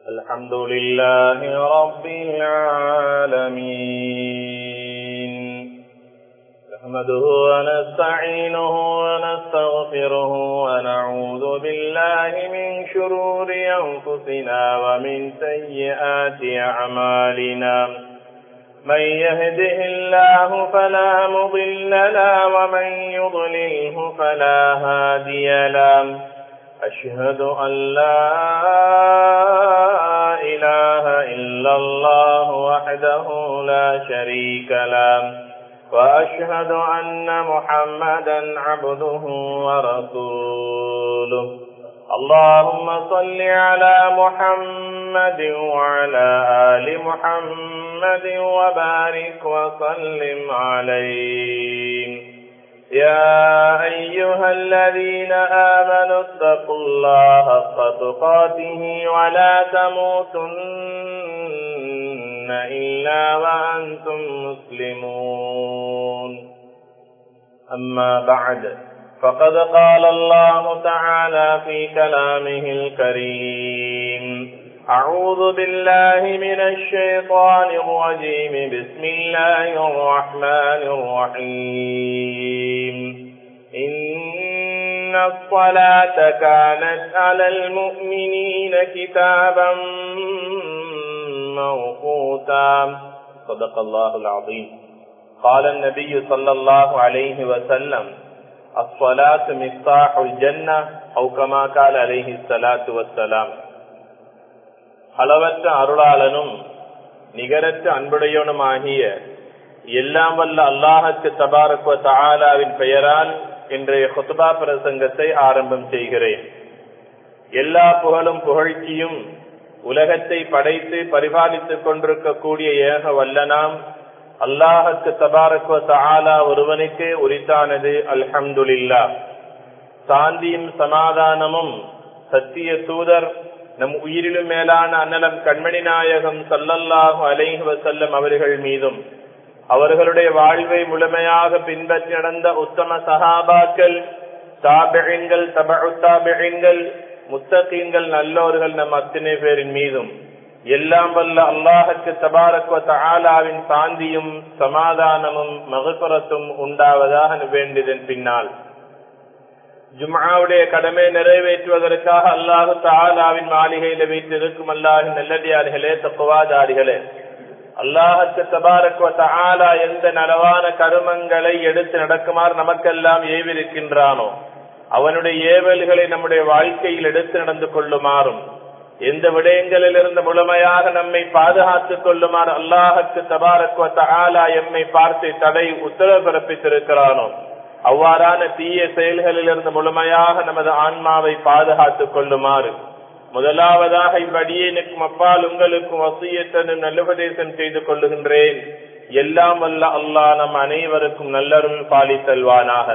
الحمد لله رب العالمين نحمده ونستعينه ونستغفره ونعوذ بالله من شرور أنفسنا ومن سيئات أعمالنا من يهده الله فلا مضل له ومن يضلله فلا هادي له أشهد أن لا إله إلا الله وحده لا شريك له وأشهد أن محمدا عبده ورسوله اللهم صل على محمد وعلى آل محمد وبارك وسلم عليه يا أيها الذين آمنوا اتقوا الله حق تقاته ولا تموتن إلا وأنتم مسلمون أما بعد فقد قال الله تعالى في كلامه الكريم أعوذ بالله من الشيطان الرجيم بسم الله الرحمن الرحيم إن الصلاة كانت على المؤمنين كتابا موقوتا صدق الله العظيم قال النبي صلى الله عليه وسلم الصلاة مفتاح الجنة أو كما قال عليه الصلاة والسلام அளவற்ற அருளாளனும் நிகரற்ற அன்புடையவனுமாகிய எல்லாம் வல்ல அல்லாஹுக்கு தபாரக்வ தாலாவின் பெயரால் இன்றைய ஹுத்துபா பிரசங்கத்தை ஆரம்பம் செய்கிறேன் எல்லா புகழும் புகழ்ச்சியும் உலகத்தை படைத்து பரிபாலித்துக் கொண்டிருக்கக்கூடிய ஏக வல்லனாம் அல்லாஹுக்கு தபாரக்வ தாலா ஒருவனுக்கு உரித்தானது அல்ஹம்துலில்லா சாந்தியும் சமாதானமும் சத்திய தூதர் நம் உயிரிலும் மேலான அன்னலம் கண்மணி நாயகம் சல்லல்லாஹு அலைஹி வசல்லம் அவர்கள் மீதும் அவர்களுடைய வாழ்வை முழுமையாக பின்பற்றி நடந்த உத்தம சஹாபாக்கள் தாபிகள் தபு தாபிகள் முத்தகீன்கள் நல்லோர்கள் நம் அத்தனை பேரின் மீதும் எல்லாம் வல்ல அல்லாஹுக்கு தபாரக்வ தாலாவின் சாந்தியும் சமாதானமும் மகசுரத்தும் உண்டாவதாக வேண்டியதன் பின்னால் ஜும்மாவுடைய கடமை நிறைவேற்றுவதற்காக அல்லாஹு தாலாவின் மாளிகையில வீட்டிருக்கும் அல்லாஹின் நல்லடியார்களே தப்புவாதாரிகளே அல்லாஹுக்கு தபாரக்வ தாலா எந்த நலவான கருமங்களை எடுத்து நடக்குமாறு நமக்கெல்லாம் ஏவிருக்கின்றானோ அவனுடைய ஏவல்களை நம்முடைய வாழ்க்கையில் எடுத்து நடந்து கொள்ளுமாறும் எந்த விடயங்களில் இருந்து முழுமையாக நம்மை பாதுகாத்துக் கொள்ளுமாறு அல்லாஹுக்கு தபாரக்வ தாலா எம்மை பார்த்து தடை உத்தரவு பிறப்பித்திருக்கிறானோ அவ்வாறான தீய செயல்களில் இருந்து முழுமையாக நமது ஆன்மாவை பாதுகாத்துக் கொள்ளுமாறு முதலாவதாக இவ்வடியேனுக்கும் அப்பால் உங்களுக்கும் வசியத்தனும் நல்லுபதேசம் செய்து கொள்ளுகின்றேன் எல்லாம் வல்ல அல்லாஹ் நம் அனைவருக்கும் நல்லருள் பாலித்தல்வானாக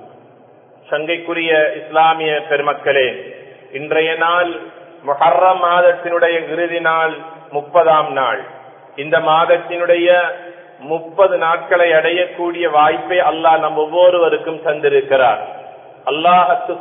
சங்கைக்குரிய இஸ்லாமிய பெருமக்களே இன்றைய நாள் முஹர்ரம் மாதத்தினுடைய இறுதி நாள் முப்பதாம் நாள் இந்த மாதத்தினுடைய முப்பது நாட்களை அடையக்கூடிய வாய்ப்பை அல்லாஹ் நம் ஒவ்வொருவருக்கும் தந்திருக்கிறார் அல்லாஹத்து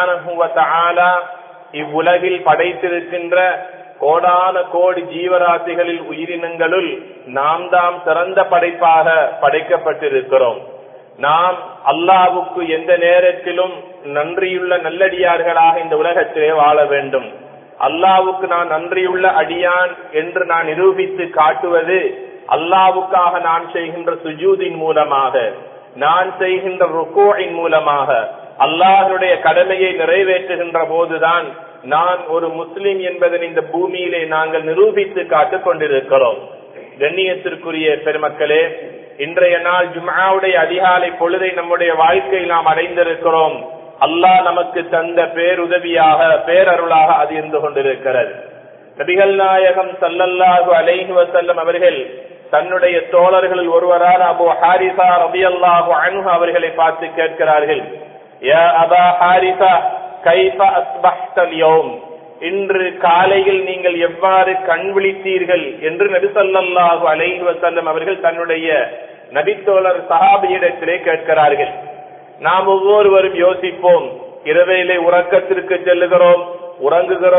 சுபகான இவ்வுலகில் படைத்திருக்கின்ற கோடான கோடி ஜீவராசிகளில் உயிரினங்களுள் நாம் தாம் சிறந்த படைப்பாக படைக்கப்பட்டிருக்கிறோம் நாம் அல்லாவுக்கு எந்த நேரத்திலும் நன்றியுள்ள நல்லடியார்களாக இந்த உலகத்திலே வாழ வேண்டும் அல்லாவுக்கு நான் நன்றியுள்ள அடியான் என்று நான் நிரூபித்து காட்டுவது அல்லாவுக்காக நான் செய்கின்ற சுஜூதின் மூலமாக நான் செய்கின்ற ருக்கோயின் மூலமாக அல்லாஹனுடைய கடமையை நிறைவேற்றுகின்ற போதுதான் நான் ஒரு முஸ்லிம் என்பதன் இந்த பூமியிலே நாங்கள் நிரூபித்து காட்டுக் கொண்டிருக்கிறோம் கண்ணியத்திற்குரிய பெருமக்களே இன்றைய நாள் ஜும்மாவுடைய அதிகாலை பொழுதை நம்முடைய வாழ்க்கையில் நாம் அடைந்திருக்கிறோம் அல்லாஹ் நமக்கு தந்த பேருதவியாக பேரருளாக அது இருந்து கொண்டிருக்கிறது நபிகள் நாயகம் சல்லல்லாஹு அலைஹி வசல்லம் அவர்கள் தன்னுடைய தோழர்களில் ஒருவரான அபு ஹாரிசா ரபி அல்லாஹு அன்ஹு அவர்களை பார்த்து கேட்கிறார்கள் யா அபா ஹாரிசா கைஃப அஸ்பஹ்தல் யௌம் இன்று காலையில் நீங்கள் எவ்வாறு கண் விழித்தீர்கள் என்று நபி ஸல்லல்லாஹு அலைஹி வஸல்லம் அவர்கள் தன்னுடைய நபித்தோழர் சஹாபியிடத்திலே கேட்கிறார்கள் நாம் ஒவ்வொருவரும் யோசிப்போம் இரவையிலே உறக்கத்திற்கு செல்லுகிறோம் உறங்குகிறோம்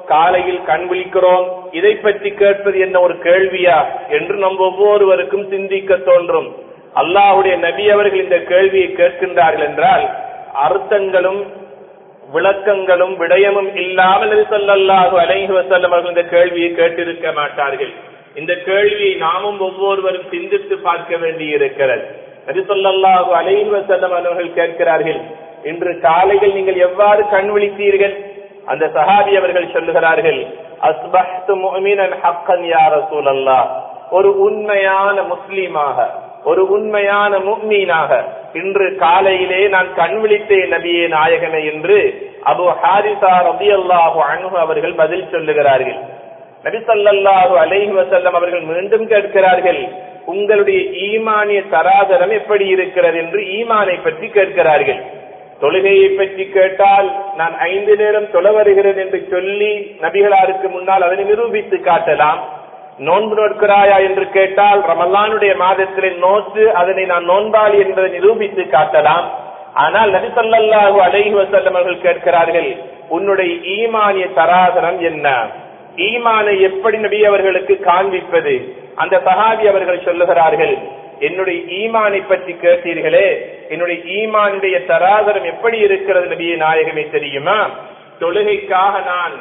காலையில் கண் விழிக்கிறோம் இதை பற்றி கேட்பது என்ன ஒரு கேள்வியா என்று நம் ஒவ்வொருவருக்கும் சிந்திக்க தோன்றும் அல்லாஹுடைய நபி அவர்கள் இந்த கேள்வியை கேட்கின்றார்கள் என்றால் அர்த்தங்களும் விளக்கங்களும் விடயமும் இல்லாமல் நபி ஸல்லல்லாஹு அலைஹி வஸல்லம் அவர்கள் இந்த கேள்வியை கேட்டிருக்க மாட்டார்கள் இந்த கேள்வியை நாமும் ஒவ்வொருவரும் சிந்தித்து பார்க்க வேண்டி இருக்கிறது நபி ஸல்லல்லாஹு அலைஹி வஸல்லம் அவர்கள் கேட்கிறார்கள் இன்று காலையில் நீங்கள் எவ்வாறு கண் விழித்தீர்கள் அந்த சஹாபி அவர்கள் சொல்லுகிறார்கள் அஸ்பஹ்து முஃமினன் ஹக்கன் யா ரசூலல்லாஹ் ஒரு உண்மையான முஸ்லீமாக ஒரு உண்மையான முக்மீனாக இன்று காலையிலே நான் கண் விழித்தேன் நபியே நாயகமே என்று அபு ஹாரிசா ரபி அல்லாஹு அன்ஹு அவர்கள் பதில் சொல்லுகிறார்கள் நபி ஸல்லல்லாஹு அலைஹி வஸல்லம் அவர்கள் மீண்டும் கேட்கிறார்கள் உங்களுடைய ஈமானிய தராதரம் எப்படி இருக்கிறது என்று ஈமானை பற்றி கேட்கிறார்கள் தொழுகையை பற்றி கேட்டால் நான் ஐந்து நேரம் தொழ வருகிறேன் என்று சொல்லி நபிகளாருக்கு முன்னால் அதனை நிரூபித்து காட்டலாம் நோன்பு நோட்கிறாயா என்று கேட்டால் ரமலானுடைய மாதத்திலே நோட்டு அதனை நான் நோன்பாளி என்பதை நிரூபித்து காட்டலாம் ஆனால் நபி ஸல்லல்லாஹு அலைஹி வஸல்லம் அவர்கள் கேட்கிறார்கள் உன்னுடைய ஈமானிய தராதரம் என்ன ஈமானை எப்படி நபி அவர்களுக்கு காண்பிப்பது அந்த சஹாபி அவர்கள் சொல்லுகிறார்கள் என்னுடைய ஈமானை பற்றி கேட்டீர்களே என்னுடைய ஈமானுடைய தராதரம் எப்படி இருக்கிறது நபியே நாயகமே தெரியுமா தொழுகைக்காக நான்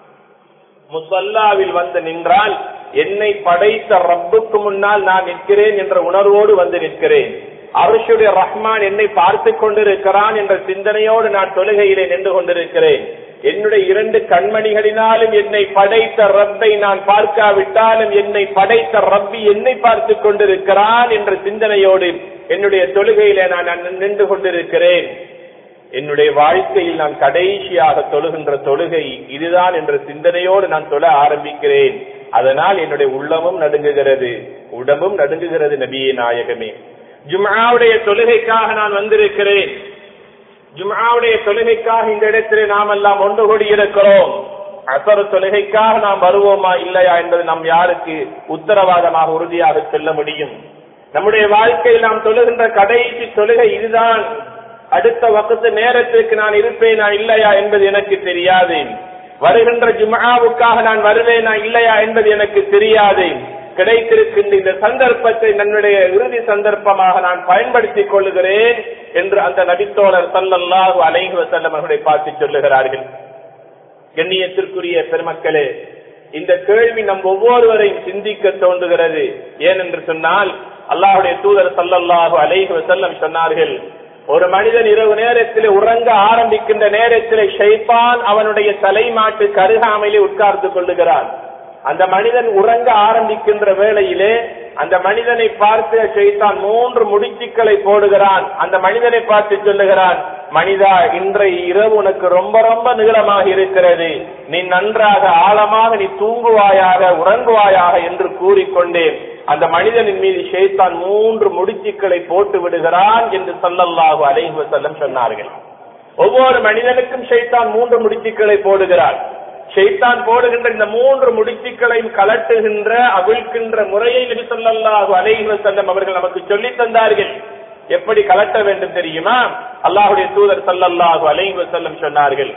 முசல்லாவில் வந்து நின்றால் என்னை படைத்த ரப்புக்கு முன்னால் நான் நிற்கிறேன் என்ற உணர்வோடு வந்து நிற்கிறேன் அருஷுடைய ரஹ்மான் என்னை பார்த்து கொண்டிருக்கிறான் என்ற சிந்தனையோடு நான் தொழுகையிலே நின்று கொண்டிருக்கிறேன் என்னுடைய இரண்டு கண்மணிகளினாலும் என்னை படைத்த ரப்பை நான் பார்க்காவிட்டாலும் என்னை படைத்த ரப்பி என்னை பார்த்து கொண்டிருக்கிறான் என்ற சிந்தனையோடு என்னுடைய தொழுகையிலே நான் நின்று கொண்டிருக்கிறேன் என்னுடைய வாழ்க்கையில் நான் கடைசியாக தொழுகின்ற தொழுகை இதுதான் என்ற சிந்தனையோடு நான் தொழ ஆரம்பிக்கிறேன் அதனால் என்னுடைய உள்ளமும் நடுங்குகிறது உடம்பும் நடுங்குகிறது நபியே நாயகமே ஜும்ஆவுடைய தொழுகைக்காக நான் வந்திருக்கிறேன் ஜும்ஆவுடைய தொழுகைக்காக இந்த இடத்திலே நாம் எல்லாம் ஒன்று கூடி இருக்கிறோம் அசர் தொழுகைக்காக நாம் வருவோமா இல்லையா என்பது நாம் யாருக்கு உத்தரவாதமாக உறுதியாக சொல்ல முடியும் நம்முடைய வாழ்க்கையில் நாம் தொழுகின்ற கடைசி தொழுகை இதுதான் அடுத்த வக்கத்து நேரத்திற்கு நான் இருப்பேனா இல்லையா என்பது எனக்கு தெரியாது வருகின்ற ஜும்ஆவுக்காக நான் வருவேனா இல்லையா என்பது எனக்கு தெரியாது கிடைத்திருக்கின்ற இந்த சந்தர்ப்பத்தை நம்முடைய இறுதி சந்தர்ப்பமாக நான் பயன்படுத்திக் கொள்ளுகிறேன் என்று அந்த நபித்தோழர் சல்லல்லாஹு அலைஹி வஸல்லம் அவர்களை பார்த்து சொல்லுகிறார்கள் கண்ணியத்திற்குரிய பெருமக்களே இந்த கேள்வி நம் ஒவ்வொருவரையும் சிந்திக்க தோன்றுகிறது ஏனென்று சொன்னால் அல்லாஹுடைய தூதர் சல்லல்லாஹு அலைஹி வஸல்லம் சொன்னார்கள் ஒரு மனிதன் இரவு நேரத்தில் உறங்க ஆரம்பிக்கின்ற நேரத்தில் ஷைப்பான் அவனுடைய தலைமாட்டு கருகாமையிலே உட்கார்ந்து கொள்ளுகிறான் அந்த மனிதன் உறங்க ஆரம்பிக்கின்ற வேளையிலே அந்த மனிதனை பார்த்து ஷைத்தான் மூன்று முடிச்சுக்களை போடுகிறான் அந்த மனிதனை பார்த்து சொல்லுகிறான் மனிதா இன்றைய இரவு உனக்கு ரொம்ப ரொம்ப நீளமாக இருக்கிறது நீ நன்றாக ஆழமாக நீ தூங்குவாயாக உறங்குவாயாக என்று கூறிக்கொண்டேன் அந்த மனிதனின் மீது ஷேத்தான் மூன்று முடிச்சுக்களை போட்டு விடுகிறான் என்று சொல்லல்லாஹு அலைஹி வஸல்லம் சொன்னார்கள் ஒவ்வொரு மனிதனுக்கும் ஷைத்தான் மூன்று முடிச்சுக்களை போடுகிறார் ஷைத்தான் போடுகின்ற இந்த மூன்று முடிச்சுக்களையும் கலட்டுகின்ற அவிழ்க்கின்ற முறையை நபி சொல்லல்லாஹு அலைஹி வஸல்லம் அவர்கள் நமக்கு சொல்லித் தந்தார்கள் எப்படி கலட்ட வேண்டும் தெரியுமா அல்லாஹுடைய தூதர் சல்லல்லாஹு அலைஹி வஸல்லம் சொன்னார்கள்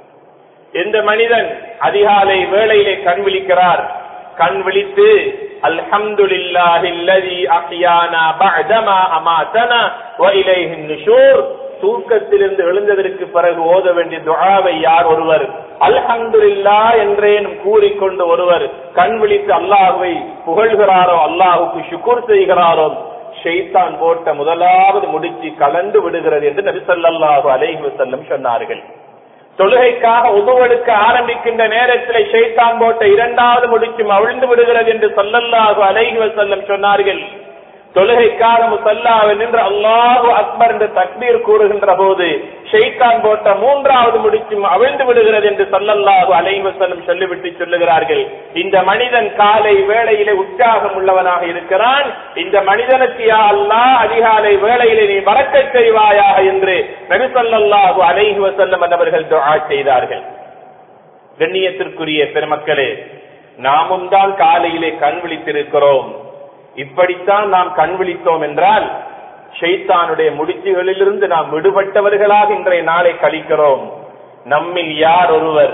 எந்த மனிதன் அதிகாலை வேளையிலே கண் விழிக்கிறார் கண் விழித்து அல்ஹம்துலில்லாஹி அல்லதி அஹ்யானா பஅதமா அமாதனா வ இலைஹி நுஷூர் தூக்கத்திலிருந்து எழுந்ததற்கு பிறகு ஓத வேண்டிய துஆவை யார் ஒருவர் அல்ஹம்துலில்லா என்றேனும் கூறிக்கொண்டு ஒருவர் கண் விழித்து அல்லாஹுவை புகழ்கிறாரோ அல்லாஹுக்கு ஷுக்குர் செய்கிறாரோ ஷெய்தான் போட்ட முதலாவது முடிச்சு கலந்து விடுகிறது என்று நபி ஸல்லல்லாஹு அலைஹி வஸல்லம் சொன்னார்கள் தொழுகைக்காக உதவெடுக்க ஆரம்பிக்கின்ற நேரத்தில் ஷைத்தான் போட்ட இரண்டாவது முடிச்சும் அவிழ்ந்து விடுகிறது என்று சொல்லல்லாஹு அலைஹி வஸல்லம் சொன்னார்கள் தொழுகைக்காக முசல்லாவில் நின்று அல்லாஹு அக்பர் என்று தக்பீர் கூறுகின்ற போது ஷெய்தான் போட்ட மூன்றாவது முடிச்சும் அவிழ்ந்து விடுகிறது என்று சொல்லல்லாஹு அலைஹி வஸல்லம் சொல்லிவிட்டு சொல்லுகிறார்கள் இந்த மனிதன் காலை வேளையிலே உற்சாகம் உள்ளவனாக இருக்கிறான் இந்த மனிதனுக்கு யா அல்லாஹ் அதிகாலை வேளையிலே நீ மறக்கச் செய்வாயாக என்று நபி ஸல்லல்லாஹு அலைஹி வஸல்லம் அவர்கள் துஆ செய்தார்கள் கண்ணியத்திற்குரிய பெருமக்களே நாமும் தான் காலையிலே கண் விழித்திருக்கிறோம் இப்படித்தான் நாம் கண் விழித்தோம் என்றால் ஷைத்தானுடைய முடிச்சுகளிலிருந்து நாம் விடுபட்டவர்களாக இன்றைய நாளை கழிக்கிறோம் நம்மில் யார் ஒருவர்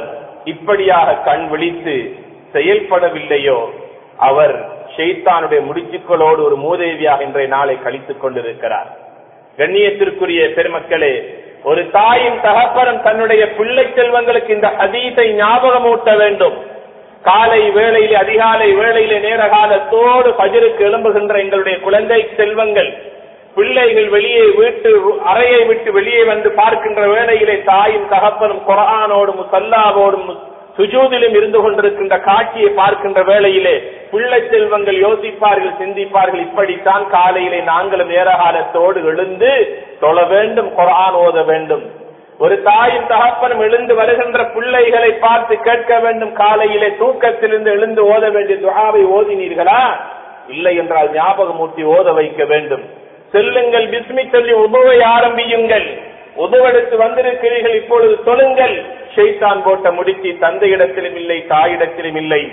இப்படியாக கண் விழித்து செயல்படவில்லையோ அவர் ஷெய்தானுடைய முடிச்சுக்களோடு ஒரு மூதேவியாக இன்றைய நாளை கழித்துக் கொண்டிருக்கிறார் கண்ணியத்திற்குரிய பெருமக்களே ஒரு தாயும் தகப்பனும் தன்னுடைய பிள்ளை செல்வங்களுக்கு இந்த அதீதை ஞாபகமூட்ட வேண்டும் காலை வேளையிலே அதிகாலை வேளையிலே நேர காலத்தோடு பஜருக்கு எழும்புகின்ற எங்களுடைய குழந்தை செல்வங்கள் பிள்ளைகள் வெளியே வீட்டு அறையை விட்டு வெளியே வந்து பார்க்கின்ற வேளையிலே தாயும் தகப்பனும் குரானோடும் முசல்லாவோடும் சுஜூதிலும் இருந்து கொண்டிருக்கின்ற காட்சியை பார்க்கின்ற வேளையிலே பிள்ளை செல்வங்கள் யோசிப்பார்கள் சிந்திப்பார்கள் இப்படித்தான் காலையிலே நாங்களும் நேர காலத்தோடு எழுந்து தொழ வேண்டும் குரான் ஓத வேண்டும் ஒரு தாயும் தகப்பனும் எழுந்து வருகின்ற பிள்ளைகளை பார்த்து கேட்க வேண்டும் காலையிலே தூக்கத்திலிருந்து எழுந்து ஓத வேண்டிய துகாவை ஓதினீர்களா இல்லை என்றால் ஞாபகமூர்த்தி ஓத வைக்க வேண்டும் செல்லுங்கள் பிஸ்மி சொல்லி உதவை ஆரம்பியுங்கள் உதவெடுத்து வந்திருக்கிறீர்கள் இப்பொழுது தொழுங்கள் ஷெய்தான் போட்ட முடிச்சு தந்தையிடத்திலும் இல்லை தாயிடத்திலும் இல்லை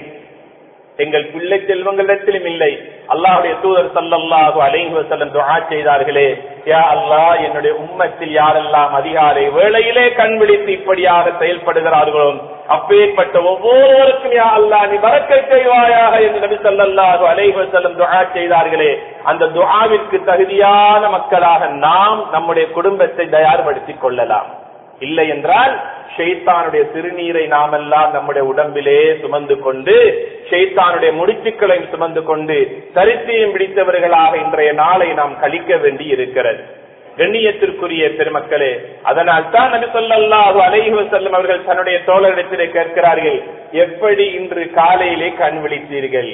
எங்கள் பிள்ளை செல்வங்களிடத்திலும் இல்லை அல்லாஹுடைய தூதர் சல்லல்லாஹு அலைஹி வஸல்லம் துஆ செய்தார்களே யா அல்லாஹ் என்னுடைய உம்மத்தில் யாரெல்லாம் அதிகாலை வேளையிலே கண் விழித்து இப்படியாக செயல்படுகிறார்களோ அப்பேற்பட்ட ஒவ்வொருவருக்கும் யா அல்லாஹ் நீ பரக்கை செய்வாயாக என்று நபி ஸல்லல்லாஹு அலைஹி வஸல்லம் துஆ செய்தார்களே அந்த துஆவிற்கு தகுதியான மக்களாக நாம் நம்முடைய குடும்பத்தை தயார்படுத்திக் கொள்ளலாம் இல்லை என்றால் ஷெய்தானுடைய சிறுநீரை நாமெல்லாம் நம்முடைய உடம்பிலே சுமந்து கொண்டு ஷெய்தானுடைய முடிச்சுக்களையும் சுமந்து கொண்டு சரித்தியம் பிடித்தவர்களாக இன்றைய நாளை நாம் கழிக்க வேண்டி இருக்கிறது கண்ணியத்திற்குரிய பெருமக்களே அதனால் தான் நபி சொல்லல்லாஹு அலைஹி வஸல்லம் அவர்கள் தன்னுடைய தோழரிடத்திலே கேட்கிறார்கள் எப்படி இன்று காலையிலே கண் விழித்தீர்கள்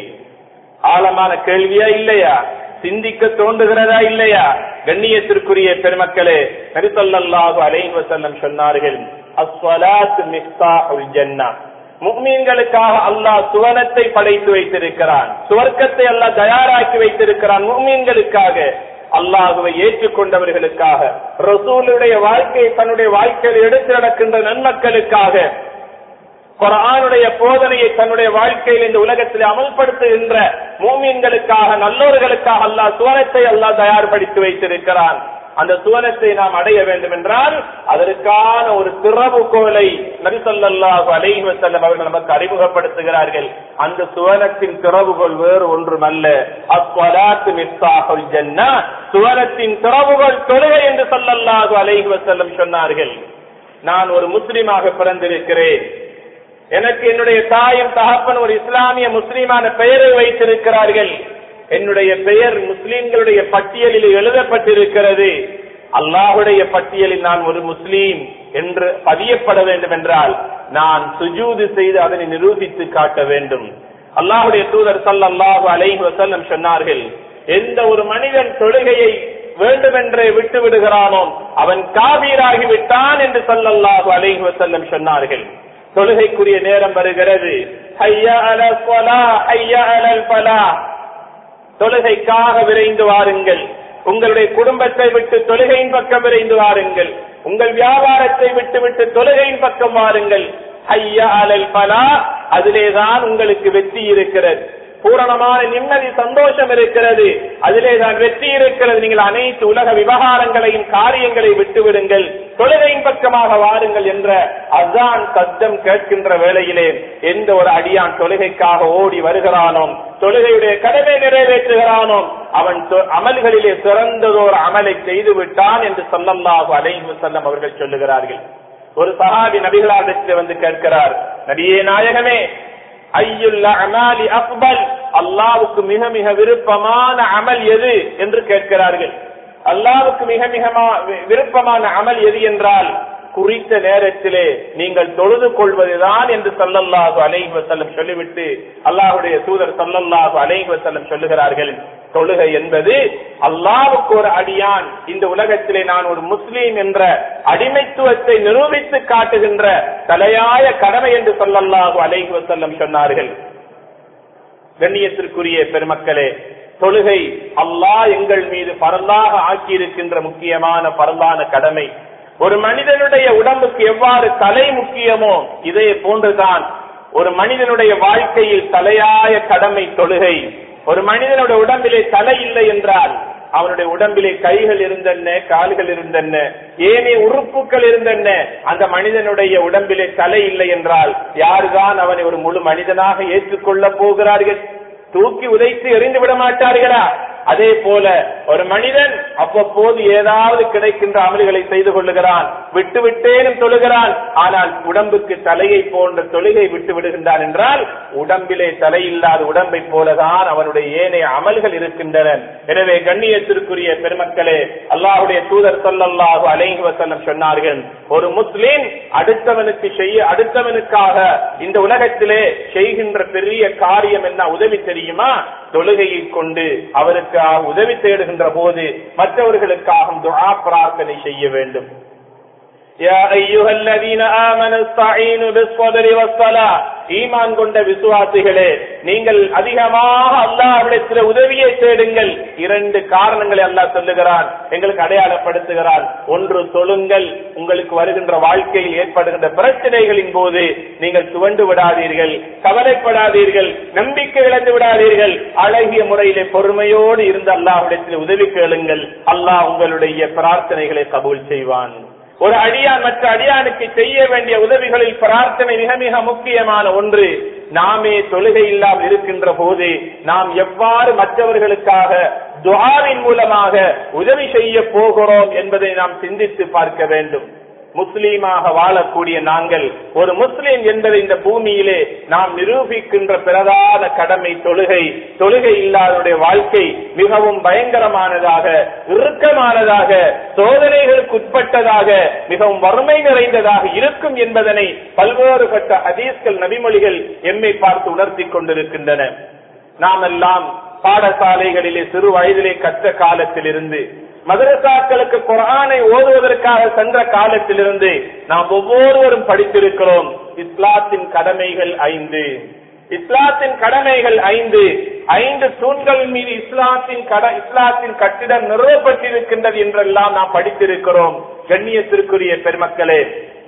ஆழமான கேள்வியா இல்லையா சிந்திக்க தோன்றுகிறதா இல்லையா கண்ணியத்திற்குரிய பெருமக்களே நரிசல்லாஹு அலைஹி வஸல்லம் சொன்னார்கள் அஸ்வலாத் மிஃப்தாஹுல் ஜன்னah முக்மீன்களுக்காக அல்லாஹ் சுவனத்தை படைத்து வைத்திருக்கிறான் சுவர்க்கத்தை அல்லாஹ் தயாராக்கி வைத்திருக்கிறான் முக்மீன்களுக்காக அல்லாஹுவை ஏற்றுக்கொண்டவர்களுக்காக ரசூலுடைய வாழ்க்கையை தன்னுடைய வாழ்க்கையில் எடுத்து நடக்கின்ற நன்மக்களுக்காக குரானுடைய போதனையை தன்னுடைய வாழ்க்கையில் இந்த உலகத்தில் அமல்படுத்துகின்ற மூமீன்களுக்காக நல்லோர்களுக்காக அல்லாஹ் சுவனத்தை அல்லாஹ் தயார்படுத்தி வைத்திருக்கிறான் அந்த சுவனத்தை நாம் அடைய வேண்டும் என்றால் அதற்கான ஒரு திறவுகோலை நபிசல்லாஹு அலைஹி வஸல்லம் அவர்கள் நமக்கு அறிமுகப்படுத்துகிறார்கள் அந்த சுவனத்தின் திறவுகோல் வேறு ஒன்றுமல்ல அஸ்வலாத்து மிஸ்தாஹுல் ஜன்னா சுவனத்தின் திறவுகோல் தொழுகை என்று சொல்லல்லாஹு அலைஹி வஸல்லம் சொன்னார்கள் நான் ஒரு முஸ்லிமாக பிறந்திருக்கிறேன் எனக்கு என்னுடைய தாயும் தகப்பன் ஒரு இஸ்லாமிய முஸ்லீமான பெயரை வைத்திருக்கிறார்கள் என்னுடைய பெயர் முஸ்லிம்களுடைய பட்டியலில் எழுதப்பட்டிருக்கிறது அல்லாஹுடைய பட்டியலில் நான் ஒரு முஸ்லீம் என்று பதியப்பட வேண்டும் என்றால் நான் சுஜூது செய்து அதனை நிரூபித்து காட்ட வேண்டும் அல்லாஹுடைய தூதர் சல்லல்லாஹு அலைஹி வஸல்லம் சொன்னார்கள் எந்த ஒரு மனிதன் தொழுகையை வேண்டுமென்றே விட்டு விடுகிறானோ அவன் காபீராகி விட்டான் என்று சல்லல்லாஹு அலைஹி வஸல்லம் சொன்னார்கள் தொழுகைக்குரிய நேரம் வருகிறது ஐயா அலல் ஃபலா ஐயா அலல் ஃபலா தொழுகைக்காக விரைந்து வாருங்கள் உங்களுடைய குடும்பத்தை விட்டு தொழுகையின் பக்கம் விரைந்து வாருங்கள் உங்கள் வியாபாரத்தை விட்டு விட்டு தொழுகையின் பக்கம் வாருங்கள் ஐயா அலல் பலா அதிலேதான் உங்களுக்கு வெற்றி இருக்கிறது பூரணமான நிம்மதி சந்தோஷம் இருக்கிறது அதிலே தான் வெற்றி இருக்கிறது நீங்கள் அனைத்து உலக விவகாரங்களையும் காரியங்களை விட்டுவிடுங்கள் தொழுகையின் பக்கமாக வாருங்கள் என்ற அசான் சத்தம் கேட்கின்ற வேளையிலே எந்த ஒரு அடியான் தொழுகைக்காக ஓடி வருகிறானோ தொழுகையுடைய கடமை நிறைவேற்றுகிறானோ அவன் அமல்களிலே சிறந்ததோர் அமலை செய்து விட்டான் என்று சொல்லல்லாஹு அலைஹி செல்லம் அவர்கள் சொல்லுகிறார்கள் ஒரு சஹாபி நபிகளாரிடத்தில் வந்து கேட்கிறார் நபியே நாயகமே ஐயுல்ல அமாலி அக்பல் அல்லாவுக்கு மிக மிக விருப்பமான அமல் எது என்று கேட்கிறார்கள் அல்லாவுக்கு மிக மிக விருப்பமான அமல் எது என்றால் குறித்த நேரத்திலே நீங்கள் தொழுது கொள்வதுதான் என்று சல்லல்லாஹு அலைஹி வசல்லம் சொல்லிவிட்டு அல்லாஹுடைய தூதர் சல்லல்லாஹு அலைஹி வசல்லம் சொல்லுகிறார்கள் தொழுகை என்பது அல்லாவுக்கு ஒரு அடியான் இந்த உலகத்திலே நான் ஒரு முஸ்லீம் என்ற அடிமைத்துவத்தை நிரூபித்து காட்டுகின்ற தலையாய கடமை என்று சொல்லல்லாஹு அலைஹி வசல்லம் சொன்னார்கள் கண்ணியத்திற்குரிய பெருமக்களே தொழுகை அல்லாஹ் எங்கள் மீது பரந்தாக ஆக்கியிருக்கின்ற முக்கியமான பரந்தான கடமை ஒரு மனிதனுடைய உடம்புக்கு எவ்வாறு தலை முக்கியமோ இதே போன்றுதான் ஒரு மனிதனுடைய வாழ்க்கையில் தலையாய கடமை தொழுகை ஒரு மனிதனுடைய உடம்பிலே தலை இல்லை என்றால் அவனுடைய உடம்பிலே கைகள் இருந்தன கால்கள் இருந்தன ஏனைய உறுப்புகள் இருந்தன அந்த மனிதனுடைய உடம்பிலே தலை இல்லை என்றால் யாருதான் அவனை ஒரு முழு மனிதனாக ஏற்றுக்கொள்ள போகிறார்கள் தூக்கி உதைத்து எறிந்து விட மாட்டார்களா அதே போல ஒரு மனிதன் அவ்வப்போது ஏதாவது கிடைக்கின்ற அமல்களை செய்து கொள்ளுகிறான் விட்டு விட்டேனும் தொழுகிறான் ஆனால் உடம்புக்கு தலையை போன்ற தொழுகை விட்டு விடுகின்றான் என்றால் உடம்பிலே தலை இல்லாத உடம்பை போலதான் அவனுடைய ஏனைய அமல்கள் இருக்கின்றன எனவே கண்ணியத்திற்குரிய பெருமக்களே அல்லாஹுடைய தூதர் சொல்லல்லாஹு அலைஹி வசல்லம் சொன்னார்கள் ஒரு முஸ்லிம் அடுத்தவனுக்கு செய்ய அடுத்தவனுக்காக இந்த உலகத்திலே செய்கின்ற பெரிய காரியம் என்ன உதவி தெரியுமா தொழுகையை கொண்டு அவருக்கு உதவி தேடுகின்ற போது மற்றவர்களுக்காக துஆ பிரார்த்தனை செய்ய வேண்டும் يا أيها الذين آمنوا استعينوا بالصبر والصلاة ஈமான் கொண்ட விசுவாசிகளே நீங்கள் அதிகமாக அல்லாஹ்விடத்தில் உதவியை தேடுங்கள் இரண்டு காரணங்களை அல்லாஹ் சொல்லுகிறான் எங்களுக்கு அடையாளப்படுத்துகிறான் ஒன்று தொழுங்கள் உங்களுக்கு வருகின்ற வாழ்க்கையில் ஏற்படுகின்ற பிரச்சனைகளின் போது நீங்கள் துவண்டு விடாதீர்கள் கவலைப்படாதீர்கள் நம்பிக்கை இழந்து விடாதீர்கள் அழகிய முறையிலே பொறுமையோடு இருந்து அல்லாஹ்விடத்தில் உதவி கேளுங்கள் அல்லாஹ் உங்களுடைய பிரார்த்தனைகளை கபூல் செய்வான் ஒரு அடியான் மற்ற அடியானுக்கு செய்ய வேண்டிய உதவிகளில் பிரார்த்தனை மிக மிக முக்கியமான ஒன்று நாமே தொழுகை இல்லாமல் இருக்கின்ற போது நாம் எவ்வாறு மற்றவர்களுக்காக துஆவின் மூலமாக உதவி செய்ய போகிறோம் என்பதை நாம் சிந்தித்து பார்க்க வேண்டும் முஸ்லீமாக வாழக்கூடிய நாங்கள் ஒரு முஸ்லீம் என்பதை இந்த பூமியிலே நாம் நிரூபிக்கின்ற பிரதான கடமை தொழுகை தொழுகை இல்லாதவருடைய வாழ்க்கை மிகவும் பயங்கரமானதாக இறுக்கமானதாக சோதனைகளுக்கு உட்பட்டதாக மிகவும் வறுமை நிறைந்ததாக இருக்கும் என்பதனை பல்வேறுபட்ட ஹதீஸ்கள் நபிமொழிகள் எம்மை பார்த்து உணர்த்தி கொண்டிருக்கின்றன நாம் எல்லாம் பாடசாலைகளிலே சிறு வயதிலே கற்ற காலத்திலிருந்து மதரசாக்களுக்கு குரானை ஓதுவதற்காக சென்ற காலத்திலிருந்து நாம் ஒவ்வொருவரும் படித்திருக்கிறோம் இஸ்லாத்தின் கடமைகள் ஐந்து இஸ்லாத்தின் கடமைகள் ஐந்து ஐந்து தூண்கள் மீது இஸ்லாத்தின் கட இஸ்லாத்தின் கட்டிடம் நிறுவப்பட்டிருக்கின்றது என்றெல்லாம் நாம் படித்திருக்கிறோம் கண்ணியத்திற்குரிய பெருமக்களே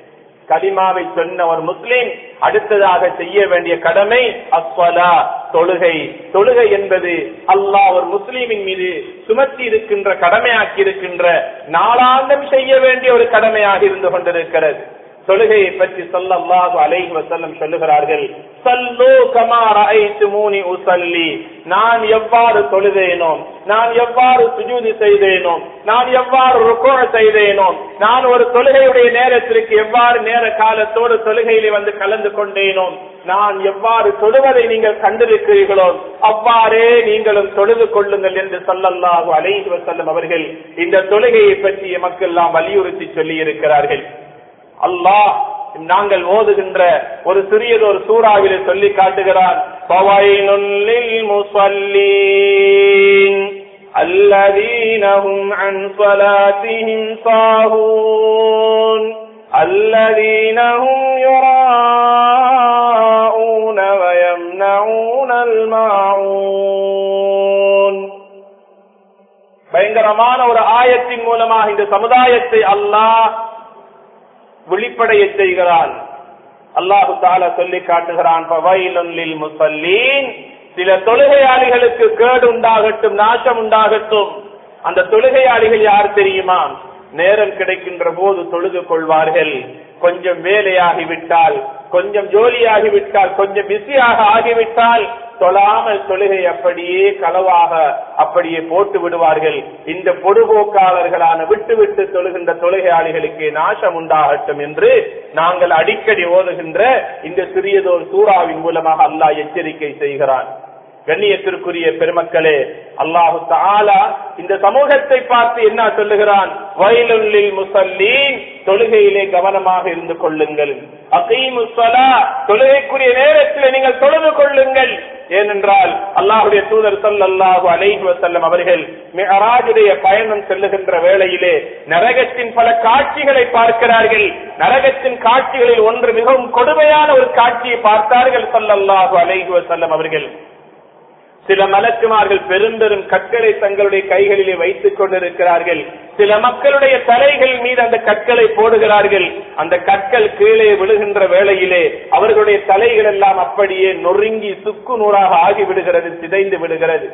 கலிமாவை சொன்ன ஒரு முஸ்லிம் அடுத்ததாக செய்ய வேண்டிய கடமை அஸ்வலா தொழுகை தொழுகை என்பது அல்லாஹ் ஒரு முஸ்லீமின் மீது சுமத்தி இருக்கின்ற கடமையாக்கி இருக்கின்ற நாளாந்தம் செய்ய வேண்டிய ஒரு கடமையாக இருந்து கொண்டிருக்கிறது தொழுகையை பற்றி சொல்லல்லாஹு அலைஹி வஸல்லம் சொல்லுகிறார்கள் சல்லு கமா ரஐத்துமூனி உஸல்லி நான் எவ்வாறு தொழுதேனோ நான் எவ்வாறு சுஜூதி செய்தேனோ நான் எவ்வாறு ருக்கோ செய்தேனோ நான் ஒரு தொழுகையுடைய நேரத்திற்கு எவ்வாறு நேர காலத்தோடு தொழுகையிலே வந்து கலந்து கொண்டேனோ நான் எவ்வாறு தொழுவதை நீங்கள் கண்டிருக்கிறீர்களோ அவ்வாறே நீங்களும் தொழுது கொள்ளுங்கள் என்று சொல்லல்லாஹு அலைஹி வஸல்லம் அவர்கள் இந்த தொழுகையை பற்றி எமக்கெல்லாம் வலியுறுத்தி சொல்லி இருக்கிறார்கள் அல்லாஹ் நாங்கள் ஓதுகின்ற ஒரு சிறியது ஒரு சூறாவிலே சொல்லி காட்டுகிறான் الذين هم عن صلاتهم صاهون الذين هم يراءون ويمنعون الماعون பயங்கரமான ஒரு ஆயத்தின் மூலமாக இந்த சமுதாயத்தை அல்லாஹ் விழிப்படைய செய்கிறான் அல்லாஹு தாலா சொல்லி காட்டுகிறான் முசல்லீன் சில தொழுகையாளிகளுக்கு கேடு உண்டாகட்டும் நாசம் உண்டாகட்டும் அந்த தொழுகையாளிகள் யார் தெரியுமா நேரம் கிடைக்கின்ற போது தொழுது கொள்வார்கள் கொஞ்சம் வேலையாகிவிட்டால் கொஞ்சம் ஜோலியாகிவிட்டால் கொஞ்சம் பிஸியாக ஆகிவிட்டால் தொழாமல் தொழுகை அப்படியே களவாக அப்படியே போட்டு விடுவார்கள் இந்த பொடுபோக்காளர்களான விட்டு விட்டு தொழுகின்ற தொழுகையாளிகளுக்கு நாசம் உண்டாகட்டும் என்று நாங்கள் அடிக்கடி ஓதுகின்ற இந்த சிறியதோர் சூறாவின் மூலமாக அல்லாஹ் எச்சரிக்கை செய்கிறான் கண்ணியத்திற்குரிய பெருமக்களே அல்லாஹு தாலா இந்த சமூகத்தை பார்த்து என்ன சொல்லுகிறான் வயலுள்ளில் முசல்லீன் தொழுகையிலே கவனமாக இருந்து கொள்ளுங்கள் அகீமுசலா தொழுகைக்குரிய நேரத்தில் நீங்கள் தொழுது கொள்ளுங்கள் ஏனென்றால் அல்லாஹுடைய தூதர் சல்லாஹு அலைஹி வசல்லம் அவர்கள் மிகராஜுடைய பயணம் செல்லுகின்ற வேளையிலே நரகத்தின் பல காட்சிகளை பார்க்கிறார்கள் நரகத்தின் காட்சிகளில் ஒன்று மிகவும் கொடுமையான ஒரு காட்சியை பார்த்தார்கள் சல்லல்லாஹு அலைஹி வசல்லம் அவர்கள் சில மலக்குமார்கள் பெரும்பெரும் கற்களை தங்களுடைய கைகளிலே வைத்துக் கொண்டிருக்கிறார்கள் சில மக்களுடைய தலைகள் மீது அந்த கற்களை போடுகிறார்கள் அந்த கற்கள் கீழே விழுகின்ற வேளையிலே அவர்களுடைய தலைகள் எல்லாம் அப்படியே நொறுங்கி சுக்கு நூறாக ஆகி விடுகிறது சிதைந்து விடுகிறது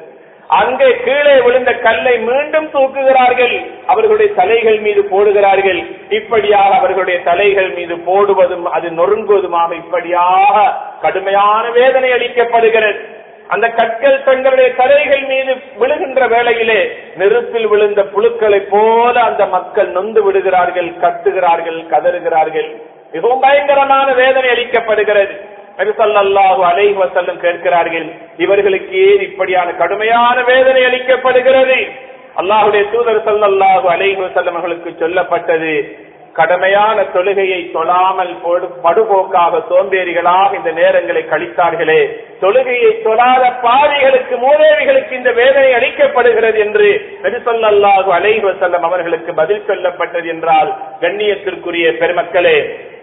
அங்கே கீழே விழுந்த கல்லை மீண்டும் தூக்குகிறார்கள் அவர்களுடைய தலைகள் மீது போடுகிறார்கள் இப்படியாக அவர்களுடைய தலைகள் மீது போடுவதும் அது நொறுங்குவதுமாக இப்படியாக கடுமையான வேதனை அளிக்கப்படுகிறது அந்த கற்கள் தங்களுடைய தலைகள் மீது விழுகின்ற வேளையிலே நெருப்பில் விழுந்த புழுக்களை போல அந்த மக்கள் நொந்து விடுகிறார்கள் கத்துகிறார்கள் கதறுகிறார்கள் மிகவும் பயங்கரமான வேதனை அளிக்கப்படுகிறது நபிசல்லாஹு அலைஹி வசல்லம் கேட்கிறார்கள் இவர்களுக்கு ஏன் இப்படியான கடுமையான வேதனை அளிக்கப்படுகிறது அல்லாஹுடைய தூதர் சல்லல்லாஹு அலைஹி வசல்லம் அவர்களுக்கு சொல்லப்பட்டது கடமையான தொழுகையை தொழாமல் படுபோக்காக சோம்பேறிகளாக இந்த நேரங்களை கழித்தார்களே தொழுகையை தொழாத பாவிகளுக்கு மூதேவிகளுக்கு இந்த வேதனை அளிக்கப்படுகிறது என்று நபிசல்லாஹு அலைஹி வசல்லம் அவர்களுக்கு பதில் சொல்லப்பட்டது என்றால் கண்ணியத்திற்குரிய பெருமக்களே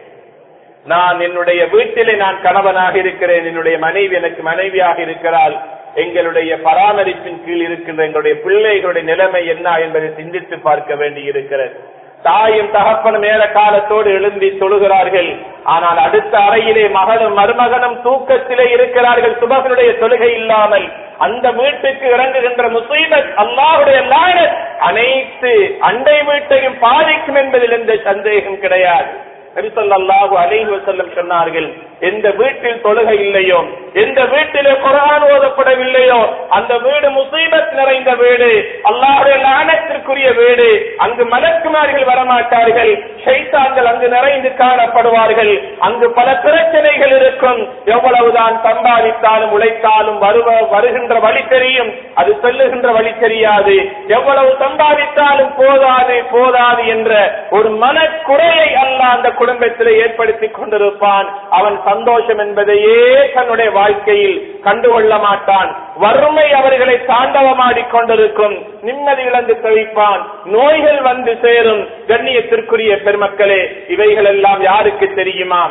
நான் என்னுடைய வீட்டிலே நான் கணவனாக இருக்கிறேன் என்னுடைய மனைவி எனக்கு மனைவியாக இருக்கிறாள் எங்களுடைய பராமரிப்பின் கீழ் இருக்கின்ற எங்களுடைய பிள்ளைகளுடைய நிலைமை என்ன என்பதை சிந்தித்து பார்க்க வேண்டி இருக்கிறது தாயும் தகப்பனும் மேல காலத்தோடு எழும்பி தொழுகிறார்கள் ஆனால் அடுத்த அறையிலே மகளும் மருமகனும் தூக்கத்திலே இருக்கிறார்கள் சுபகனுடைய தொழுகை இல்லாமல் அந்த வீட்டுக்கு இறங்குகின்ற முசீபத் அல்லாஹுடைய லாயத் அனைத்து அண்டை வீட்டையும் பாதிக்கும் என்பதில் எந்த சந்தேகம் கிடையாது நபிசல்லாஹு அலைஹி வசல்லம் சொன்னார்கள் எந்த வீட்டில் தொழுகை இல்லையோ எந்த வீட்டிலே குரான் ஓதப்படவில்லையோ அந்த வீடு முசீபத் நிறைந்த வீடு அல்லாஹுடைய லானத்திற்குரிய வீடு அங்கு மலக்குமார்கள் வரமாட்டார்கள் ஷைத்தான்கள் அங்கு நிறைந்து காணப்படுவார்கள் அங்கு பல பிரச்சனைகள் இருக்கும் எவ்வளவுதான் சம்பாதித்தாலும் உழைத்தாலும் வருவ வருகின்ற வழி தெரியும் அது செல்லுகின்ற வழி தெரியாது எவ்வளவு சம்பாதித்தாலும் போதாது போதாது என்ற ஒரு மனக்குறையை அல்ல அந்த குடும்பத்தில் ஏற்படுத்தி கொண்டிருப்பான் அவன் சந்தோஷம் என்பதையே தன்னுடைய வாழ்க்கையில் கண்டுகொள்ள மாட்டான் வறுமை அவர்களை தாண்டவமாடிக் கொண்டிருக்கும் நிம்மதி இழந்து கழிப்பான் நோய்கள் வந்து சேரும் கண்ணியத்திற்குரிய பெருமக்களே இவைகள் எல்லாம் யாருக்கு தெரியுமா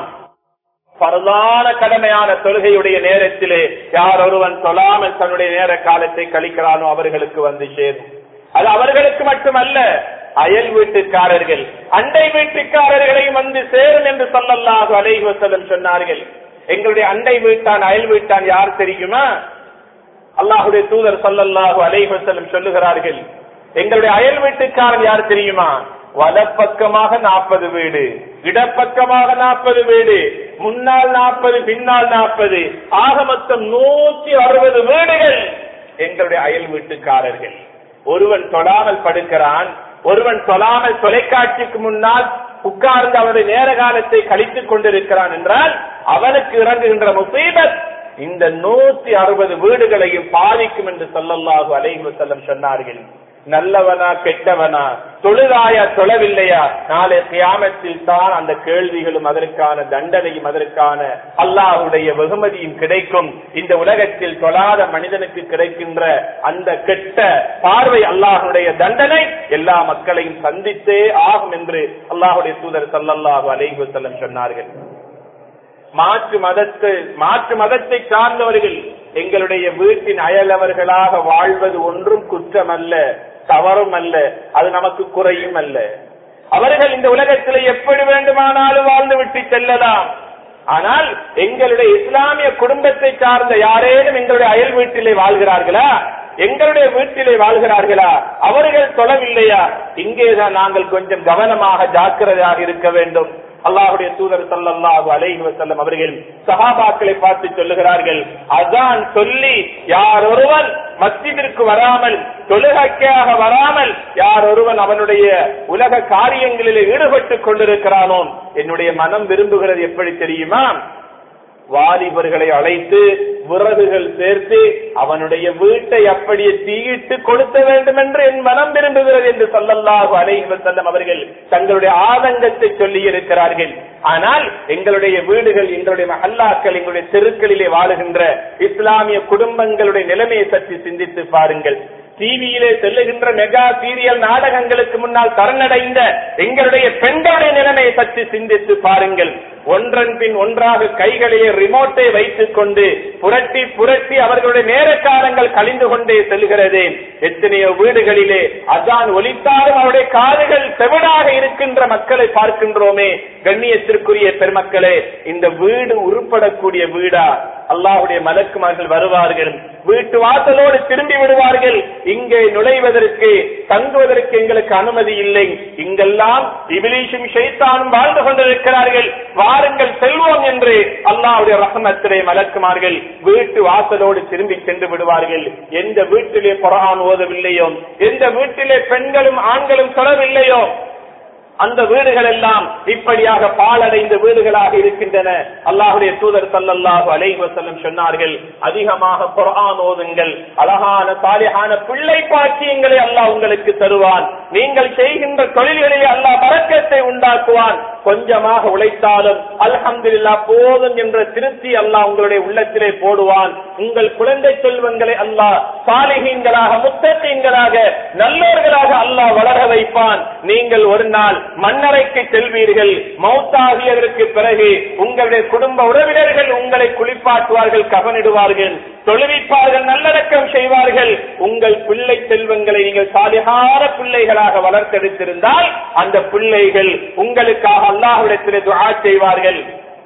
பரதான கடமையான தொழுகையுடைய நேரத்திலே யார் ஒருவன் சொல்லாமல் தன்னுடைய நேர காலத்தை கழிக்கிறானோ அவர்களுக்கு வந்து சேரும் அது அவர்களுக்கு மட்டுமல்ல அயல் வீட்டுக்காரர்கள் அண்டை வீட்டுக்காரர்களையும் வந்து சேரும் என்று சொல்லல்லாக அலைஹி வசல்லம் சொன்னார்கள் எங்களுடைய அண்டை வீட்டான் அயல் வீட்டான் யார் தெரியுமா அல்லாஹுடைய தூதர் சொல்லல்லாஹு அலைஹி வசல்லம் சொல்லுகிறார்கள் எங்களுடைய அயல் வீட்டுக்காரன் யார் தெரியுமா வலப்பக்கமாக நாற்பது வீடு இடப்பக்கமாக நாற்பது வீடு முன்னால் நாற்பது பின்னால் நாற்பது ஆக மொத்தம் நூற்றி அறுபது வீடுகள் எங்களுடைய அயல் வீட்டுக்காரர்கள் ஒருவன் தொடாமல் படுக்கிறான் ஒருவன் சொல்லாமல் தொலைக்காட்சிக்கு முன்னால் உட்கார்ந்து அவனுடைய நேர காலத்தை கழித்துக் கொண்டிருக்கிறான் என்றால் அவனுக்கு இறங்குகின்ற முசீபத் இந்த நூத்தி அறுபது வீடுகளையும் பாதிக்கும் என்று சொல்லல்லாஹு அலைஹி செல்லம் சொன்னார்கள் நல்லவனா கெட்டவனா தொழுதாயா தொழவில்லையா நாளை கியாமத்தில் தான் அந்த கேள்விகளும் அதற்கான தண்டனையும் அதற்கான அல்லாஹுடைய வெகுமதியும் கிடைக்கும் இந்த உலகத்தில் தொழாத மனிதனுக்கு கிடைக்கின்ற அந்த கெட்ட பார்வை அல்லாஹுடைய தண்டனை எல்லா மக்களையும் சந்தித்தே ஆகும் என்று அல்லாஹுடைய தூதர் சல்லல்லாஹு அலைஹி செல்லம் சொன்னார்கள் மாற்று மதத்து மாற்று மதத்தை சார்ந்தவர்கள் எங்களுடைய வீட்டின் அயலவர்களாக வாழ்வது ஒன்றும் குற்றம் அல்ல தவறும் அல்ல அது நமக்கு குறையும் அல்ல அவர்கள் இந்த உலகத்தில் எப்படி வேண்டுமானாலும் வாழ்ந்து விட்டு செல்லலாம் ஆனால் எங்களுடைய இஸ்லாமிய குடும்பத்தை சார்ந்த யாரேனும் எங்களுடைய அயல் வீட்டிலே வாழ்கிறார்களா எங்களுடைய வீட்டிலே வாழ்கிறார்களா அவர்கள் தொழவில்லையா இங்கேதான் நாங்கள் கொஞ்சம் கவனமாக ஜாக்கிரதையாக இருக்க வேண்டும் அல்லாஹுடைய தூதர் சல்லல்லாஹு அலைஹி வஸல்லம் அவர்கள் சஹாபாக்களை பார்த்து சொல்லுகிறார்கள் அதான் சொல்லி யார் ஒருவன் மஸ்ஜிதிற்கு வராமல் தொழுகைக்காக வராமல் யார் ஒருவன் அவனுடைய உலக காரியங்களில் ஈடுபட்டுக் கொண்டிருக்கிறானோ என்னுடைய மனம் விரும்புகிறது எப்படி தெரியுமா வாலிபர்களை அழைத்து விறகுகள் சேர்த்து அவனுடைய வீட்டை அப்படியே தீயிட்டு கொடுத்த வேண்டும் என்று என் மனம் விரும்புகிறது என்று சொல்லல்லாஹு அலைஹி செல்லம் அவர்கள் தங்களுடைய ஆதங்கத்தை சொல்லி இருக்கிறார்கள் ஆனால் எங்களுடைய வீடுகள் எங்களுடைய மஹல்லாக்கள் எங்களுடைய தெருக்களிலே வாழுகின்ற இஸ்லாமிய குடும்பங்களுடைய நிலைமையை பற்றி சிந்தித்து பாருங்கள் டிவியிலே செல்லுகின்ற மெகா சீரியல் நாடகங்களுக்கு முன்னால் சரணடைந்த எங்களுடைய பெண்களுடைய நிலைமையை பற்றி சிந்தித்து பாருங்கள் ஒன்றன் பின் ஒன்றாக கைகளையே ரிமோட்டை வைத்துக் கொண்டு புரட்டி புரட்டி அவர்களுடைய நேர காலங்கள் கழிந்து கொண்டே செல்கிறது எத்தனையோ வீடுகளிலே அதான் ஒலித்தாலும் அவருடைய காதுகள் செவிடாக இருக்கின்ற மக்களை பார்க்கின்றோமே கண்ணியத்திற்குரிய பெருமக்களே இந்த வீடு உருப்படக்கூடிய வீடா அல்லாஹுடைய மலக்குமார்கள் வருவார்கள் வீட்டு வாசலோடு திரும்பி விடுவார்கள் இங்கே நுழைவதற்கு தங்குவதற்கு எங்களுக்கு அனுமதி இல்லை இங்கெல்லாம் இபிலீஷும் ஷைத்தானும் வாழ்ந்து கொண்டிருக்கிறார்கள் வாருங்கள் செல்வோம் என்று அல்லாஹ்வுடைய ரஹமத்திலே மலக்குமார்கள் வீட்டு வாசலோடு திரும்பி சென்று விடுவார்கள் எந்த வீட்டிலே குரான் ஓதவில்லையோ எந்த வீட்டிலே பெண்களும் ஆண்களும் தொடவில்லையோ அந்த வீடுகள் எல்லாம் இப்படியாக பாலடைந்த வீடுகளாக இருக்கின்றன அல்லாஹுடைய தூதர் சல்லல்லாஹு அலைஹி வஸல்லம் சொன்னார்கள் அதிகமாக குர்ஆன் ஓதுங்கள் அழகான சாலிஹான பிள்ளை பாக்கியங்களை அல்லாஹ் உங்களுக்கு தருவான் நீங்கள் செய்கின்ற தொழில்களிலே அல்லாஹ் பறக்கத்தை உண்டாக்குவான் கொஞ்சமாக உழைத்தாலும் அல்ஹம்துலில்லாஹ் போதும் என்ற திருப்தி அல்லாஹ் உங்களுடைய உள்ளத்திலே போடுவான் உங்கள் குழந்தை செல்வங்களை அல்லாஹ் சாலிகீன்களாக முத்தீன்களாக நல்லோர்களாக அல்லாஹ் வளர வைப்பான் நீங்கள் ஒரு நாள் மன்னரைக்கு செல்வீர்கள் மௌத்தாகியதற்கு பிறகு உங்களுடைய குடும்ப உறவினர்கள் உங்களை குளிப்பாட்டுவார்கள் கவனிடுவார்கள் தொழுவிப்பார்கள் நல்லடக்கம் செய்வார்கள் உங்கள் பிள்ளை செல்வங்களை நீங்கள் சாலிகார பிள்ளைகளாக வளர்த்தெடுத்திருந்தால் அந்த பிள்ளைகள் உங்களுக்காக அல்லாஹ்விடத்திலே துஆ செய்வார்கள்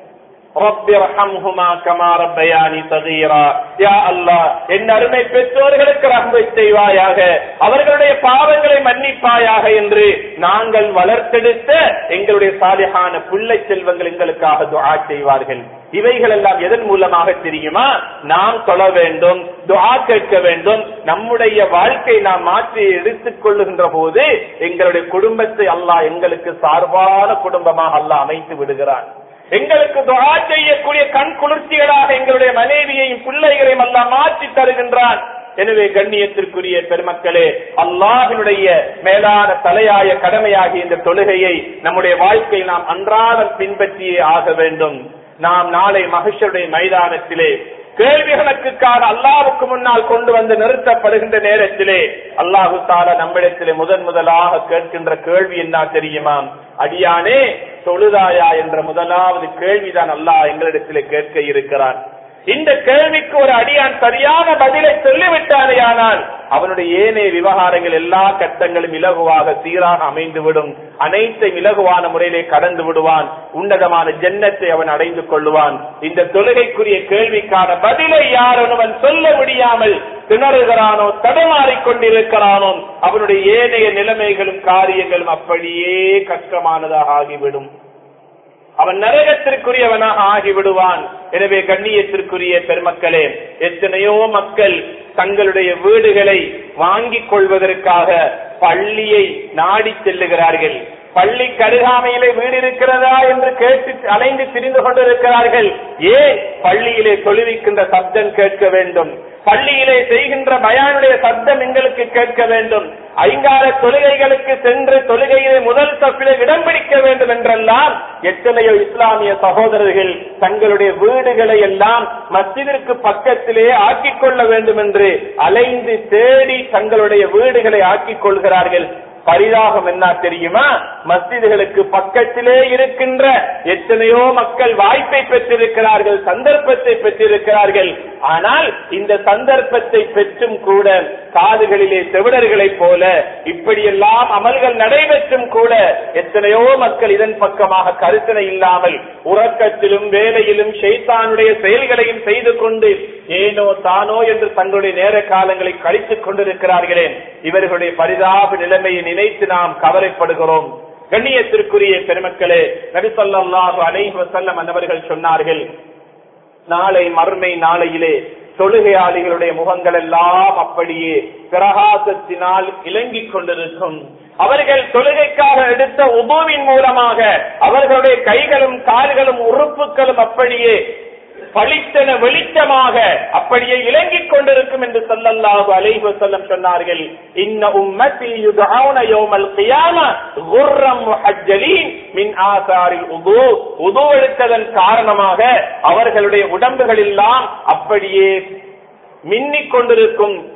رب ارحمهما كما ربياني صغيرا يا الله என் அருமை பெற்றோர்களுக்கு ரஹ்மத் செய்வாயாக அவர்களுடைய பாவங்களை மன்னிப்பாயாக என்று நாங்கள் வளர்த்தெடுத்த எங்களுடைய சாலிஹான பிள்ளை செல்வங்கள் எங்களுக்காக துஆ செய்வார்கள் இவைகள் எல்லாம் எதன் மூலமாக தெரியுமா நாம் தொழ வேண்டும் துஆ கேட்க வேண்டும் நம்முடைய வாழ்க்கை நாம் மாற்றி எடுத்துக் கொள்ளுகின்ற போது எங்களுடைய குடும்பத்தை அல்லாஹ் எங்களுக்கு சார்பான குடும்பமாக அல்லாஹ் அமைத்து விடுகிறான் எங்களுக்கு துஆ செய்யக்கூடிய கண் குளிர்ச்சிகளாக எங்களுடைய மனைவியையும் பிள்ளைகளையும் அல்லாஹ் மாற்றி தருகின்றான் எனவே கண்ணியத்திற்குரிய பெருமக்களே அல்லாஹினுடைய மேலான தலையாய கடமையாகிய இந்த தொழுகையை நம்முடைய வாழ்க்கையில் நாம் அன்றாடம் பின்பற்றியே ஆக வேண்டும் நாம் நாளை மகிஷருடைய மைதானத்திலே கேள்விகளுக்காக அல்லாவுக்கு முன்னால் கொண்டு வந்து நிறுத்தப்படுகின்ற நேரத்திலே அல்லாஹு தாலா நம்மிடத்திலே முதன் முதலாக கேட்கின்ற கேள்வி என்ன தெரியுமா அடியானே தொழுதாயா என்ற முதலாவது கேள்விதான் அல்லாஹ் எங்களிடத்திலே கேட்க இருக்கிறான் இந்த கேள்விக்கு ஒரு அடியான் சரியான பதிலை சொல்லிவிட்டானே ஆனால் அவனுடைய ஏனைய விவகாரங்கள் எல்லா கட்டங்களும் இலகுவாக சீராக அமைந்துவிடும் அனைத்தையும் இலகுவான முறையிலே கடந்து விடுவான் உன்னதமான ஜென்னத்தை அவன் அடைந்து கொள்ளுவான் இந்த தொழுகைக்குரிய கேள்விக்கான பதிலை யார் ஒருவன் சொல்ல முடியாமல் திணறுகிறானோ தடமாறிக் கொண்டிருக்கிறானோ அவனுடைய ஏனைய நிலைமைகளும் காரியங்களும் அப்படியே கஷ்டமானதாக ஆகிவிடும் அவன் நரகத்திற்குரியவனாக ஆகிவிடுவான் எனவே கண்ணியத்திற்குரிய பெருமக்களே எத்தனையோ மக்கள் தங்களுடைய வீடுகளை வாங்கிக் கொள்வதற்காக பள்ளியை நாடி செல்லுகிறார்கள் பள்ளி கருகாமையிலே வீடு இருக்கிறதா என்று கேட்டு அலைந்து திரிந்து கொண்டிருக்கிறார்கள் ஏன் பள்ளியிலே தொழுவிக்கின்ற சப்தம் கேட்க வேண்டும் பள்ளியிலே செய்கின்ற பயானுடைய சப்தம் எங்களுக்கு கேட்க வேண்டும் ஐங்கால தொழுகைகளுக்கு சென்று தொழுகையிலே முதல் தப்பிலே இடம் பிடிக்க வேண்டும் என்றெல்லாம் எத்தனையோ இஸ்லாமிய சகோதரர்கள் தங்களுடைய வீடுகளை எல்லாம் மஸ்ஜிதிற்கு பக்கத்திலே ஆக்கிக் கொள்ள வேண்டும் என்று அலைந்து தேடி தங்களுடைய வீடுகளை ஆக்கிக் கொள்கிறார்கள் பரிதாபம் என்ன தெரியுமா மஸ்ஜிதுகளுக்கு பக்கத்திலே இருக்கின்ற எத்தனையோ மக்கள் வாய்ப்பை பெற்றிருக்கிறார்கள் சந்தர்ப்பத்தை பெற்றிருக்கிறார்கள் ஆனால் இந்த சந்தர்ப்பத்தை பெற்றும் கூட காதுகளிலே செவிடர்களைப் போல இப்படியெல்லாம் அமல்கள் நடைபெற்றும் கூட எத்தனையோ மக்கள் இதன் பக்கமாக கருத்தனை இல்லாமல் உறக்கத்திலும் வேலையிலும் ஷைத்தானுடைய செயல்களையும் செய்து கொண்டு ஏனோ தானோ என்று தங்களுடைய நேர காலங்களை கழித்துக் கொண்டிருக்கிறார்களே இவர்களுடைய பரிதாப நிலைமையை நினைத்து நாம் கவலைப்படுகிறோம் கண்ணியத்திற்குரிய பெருமக்களே நபிசல்லாஹு அலைஹி வசல்லம் அன்னவர்கள் சொன்னார்கள் நாளை மறுமை நாளையிலே தொழுகையாளிகளுடைய முகங்கள் எல்லாம் அப்படியே பிரகாசத்தினால் இலங்கிக் கொண்டிருக்கும் அவர்கள் தொழுகைக்காக எடுத்த உபவின் மூலமாக அவர்களுடைய கைகளும் கால்களும் உறுப்புகளும் அப்படியே பளித்தன வெளிச்சமாக அப்படியே இலங்கிக் கொண்டிருக்கும் என்று சொல்லல்லாஹு அலைஹி வஸல்லம் சொன்னார்கள் இன்ன உம்மத்தி யுதஊன யௌமல் கியாம குர்ரம் முஹஜ்ஜலீன் மின் ஆசாரில் உது உது எடுத்ததன் காரணமாக அவர்களுடைய உடம்புகள் எல்லாம் அப்படியே மின்னிக் கொண்டிருக்கும்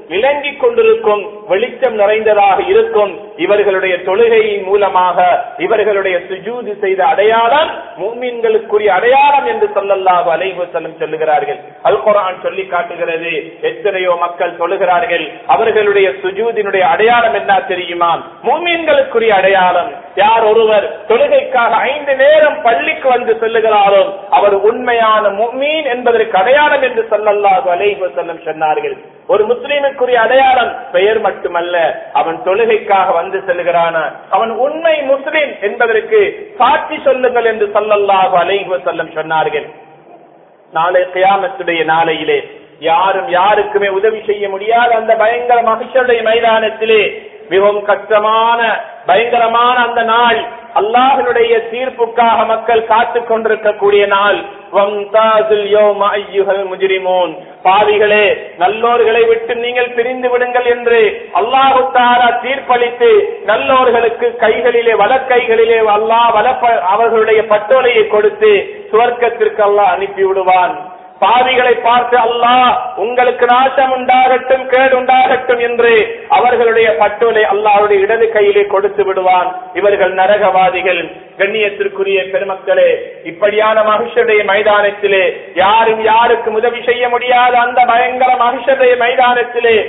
விளங்கிக் கொண்டிருக்கும் வெளிச்சம் நிறைந்ததாக இருக்கும் இவர்களுடைய தொழுகையின் மூலமாக இவர்களுடைய சுஜூது செய்த அடையாளம் மூமின்களுக்குரிய அடையாளம் என்று சொல்லல்லாஹு அலைஹி வஸல்லம் சொல்லுகிறார்கள் அல் குர்ஆன் சொல்லி காட்டுகிறது எத்தனையோ மக்கள் தொழுகிறார்கள் அவர்களுடைய சுஜூதினுடைய அடையாளம் என்ன தெரியுமா மூமின்களுக்குரிய அடையாளம் யார் ஒருவர் தொழுகைக்காக ஐந்து நேரம் பள்ளிக்கு வந்து செல்லுகிறாரோ அவர் உண்மையான முக்மீன் என்பதற்கு அடையாளம் என்று சொல்லல்லாஹு அலைஹி வஸல்லம் சொன்னார்கள் ஒரு முஸ்லீமுக்குரிய அடையாளம் பெயர் மட்டுமல்ல அவன் தொழுகைக்காக வந்து செல்கிறான அவன் உண்மை முஸ்லிம் என்பதற்கு சாட்சி சொல்லுங்கள் என்று சொல்லல்லாஹு அலைஹி வஸல்லம் சொன்னார்கள் நாளை கியாமத்துடைய நாளையிலே யாரும் யாருக்குமே உதவி செய்ய முடியாத அந்த பயங்கர மகிழ்ச்சியுடைய மைதானத்திலே மிகவும் கஷ்டமான பயங்கரமான அந்த நாள் அல்லாஹனுடைய தீர்ப்புக்காக மக்கள் காத்துக் கொண்டிருக்கக்கூடிய நாள் வம்தாதுல் யௌம அய்யுஹல் முஜ்ரிமூன் பாவிகளே நல்லோர்களை விட்டு நீங்கள் பிரிந்து விடுங்கள் என்று அல்லாஹு தாரா தீர்ப்பளித்து நல்லோர்களுக்கு கைகளிலே வலக்கைகளிலே அல்லாஹ் வலப்ப அவர்களுடைய பட்டோலையை கொடுத்து சுவர்க்கத்திற்கு அல்லாஹ் அனுப்பி விடுவான் பாவிகளை பார்த்து அல்லாஹ் உங்களுக்கு நாசம் உண்டாகட்டும் கேடு உண்டாகட்டும் என்று அவர்களுடைய பட்டோலை அல்லாஹ்வுடைய இடது கையிலே கொடுத்து விடுவான் இவர்கள் நரகவாதிகள் கண்ணியத்திற்குரிய பெருமக்களே இப்படியான மகிஷருடைய மைதானத்திலே யாரும் யாருக்கும் உதவி செய்ய முடியாத அந்த பயங்கர மகிஷருடைய மைதானத்திலே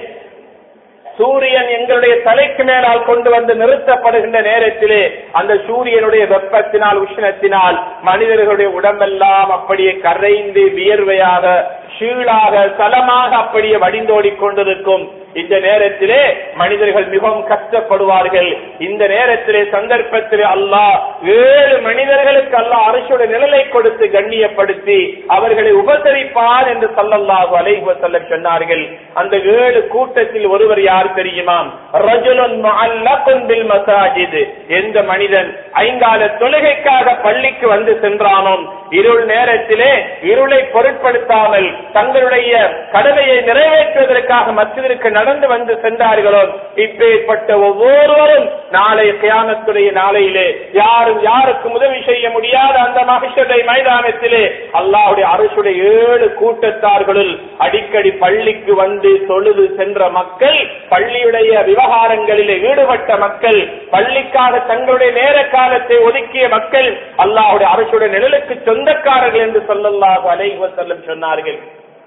சூரியன் எங்களுடைய தலைக்கு மேலால் கொண்டு வந்து நிறுத்தப்படுகின்ற நேரத்திலே அந்த சூரியனுடைய வெப்பத்தினால் உஷ்ணத்தினால் மனிதர்களுடைய உடம்பெல்லாம் அப்படியே கரைந்து வியர்வையாக ஷீளாக சலமாக அப்படியே வடிந்தோடி கொண்டிருக்கும் இந்த நேரத்திலே மனிதர்கள் மிகவும் கஷ்டப்படுவார்கள் இந்த நேரத்திலே சந்தர்ப்பத்திலே அல்லாஹ் ஏழு மனிதர்களுக்கு அல்லாஹ் அரசுடைய நிழலை கொடுத்து கண்ணியப்படுத்தி அவர்களை உபசரிப்பார் என்று சொல்லல்லாஹு அலைஹி வஸல்லம் சொன்னார்கள் அந்த ஏழு கூட்டத்தில் ஒருவர் யார் தெரியுமா ரஜுலுன் முஅல்லகுன் பில் மசாஜித் எந்த மனிதன் ஐங்கால தொழுகைக்காக பள்ளிக்கு வந்து சென்றானோ இருள் நேரத்திலே இருளை பொருட்படுத்தாமல் தங்களுடைய கடமையை நிறைவேற்றுவதற்காக மசிதிற்கு நடந்து வந்து சென்றார்களோ இப்பேற்பட்ட ஒவ்வொருவரும் நாளை கியாமத்துடைய நாளையிலே யாரும் யாருக்கும் உதவி செய்ய முடியாத அந்த மகிஷருடைய மைதானத்திலே அல்லாஹ்வுடைய அரசுடைய ஏழு கூட்டத்தார்களுள் அடிக்கடி பள்ளிக்கு வந்து தொழுது சென்ற மக்கள் பள்ளியுடைய விவகாரங்களிலே ஈடுபட்ட மக்கள் பள்ளிக்காக தங்களுடைய நேர காலத்தை ஒதுக்கிய மக்கள் அல்லாஹ்வுடைய அரசுடைய நிழலுக்கு சொந்தக்காரர்கள் என்று சொல்லல்லாஹு அலைஹி வஸல்லம் சொன்னார்கள்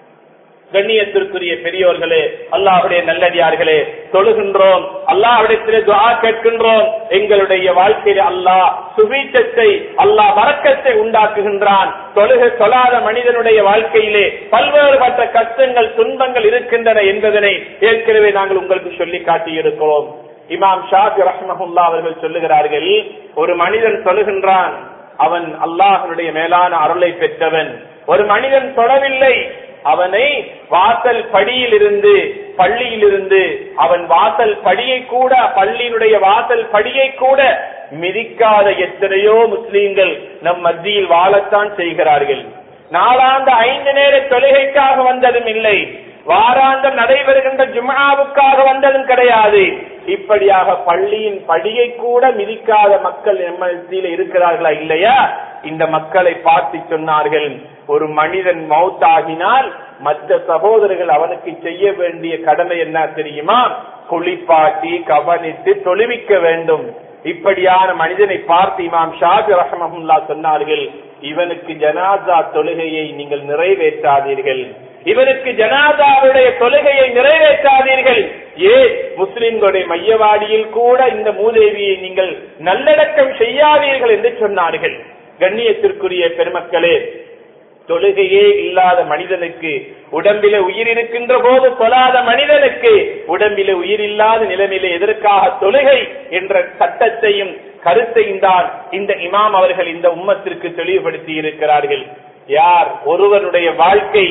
கண்ணியத்திற்குரிய பெரியோர்களே அல்லாஹுடைய நல்லடியார்களே தொழுகின்றோம் அல்லாஹ்விடத்திலே துஆ கேட்கின்றோம் எங்களுடைய வாழ்க்கையில் அல்லாஹ் சுபீச்சத்தை அல்லாஹ் வரக்கத்தை உண்டாக்குகின்றான் தொழுக தொழாத மனிதனுடைய வாழ்க்கையிலே பல்வேறுபட்ட கஷ்டங்கள் துன்பங்கள் இருக்கின்றன என்பதனை ஏற்கனவே நாங்கள் உங்களுக்கு சொல்லி காட்டியிருக்கிறோம் இமாம் ஷாஃபி ரஹ்மஹுல்லா அவர்கள் சொல்லுகிறார்கள் ஒரு மனிதன் தொழுகின்றான் அவன் அல்லாஹனுடைய மேலான அருளை பெற்றவன் ஒரு மனிதன் தொழவில்லை அவனை வாசல் படியில் இருந்து பள்ளியில் இருந்து அவன் வாசல் படியை கூட பள்ளியினுடைய வாசல் படியை கூட மிதிக்காத எத்தனையோ முஸ்லீம்கள் நம் மத்தியில் வாழத்தான் செய்கிறார்கள் நாளாந்த ஐந்து நேர தொழுகைக்காக வந்ததும் இல்லை வாராந்தம் நடைபெறுகின்ற ஜும்ஆவுக்காக வந்ததும் கிடையாது இப்படியாக பள்ளியின் படியை கூட மிதிக்காத மக்கள் எம்மத்தியில் இருக்கிறார்களா இல்லையா இந்த மக்களை பார்த்து சொன்னார்கள் ஒரு மனிதன் மௌத்தாகினால் மற்ற சகோதரர்கள் அவனுக்கு செய்ய வேண்டிய கடமை என்ன தெரியுமா குளிப்பாட்டி கவனித்து தொழுவிக்க வேண்டும் இப்படியான மனிதனை பார்த்து இமாம் ஷாபி ரஹமஹுல்லா சொன்னார்கள் இவனுக்கு ஜனாசா தொழுகையை நீங்கள் நிறைவேற்றாதீர்கள் இவனுக்கு ஜனாதாவுடைய தொழுகையை நிறைவேற்றாதீர்கள் ஏன் முஸ்லிம்களுடைய மையவாடியில் கூட இந்த மூதேவியை நீங்கள் நல்லடக்கம் செய்யாதீர்கள் என்று சொன்னார்கள் கண்ணியத்திற்குரிய பெருமக்களே தொழுகையே இல்லாத மனிதனுக்கு உடம்பிலே உயிர் இருக்கின்ற போது தொழாத மனிதனுக்கு உடம்பிலே உயிர் இல்லாத நிலைமையிலே எதற்காக தொழுகை என்ற சட்டத்தையும் கருத்தையும் தான் இந்த இமாம் அவர்கள் இந்த உம்மத்திற்கு தெளிவுபடுத்தி இருக்கிறார்கள் யார் ஒருவனுடைய வாழ்க்கை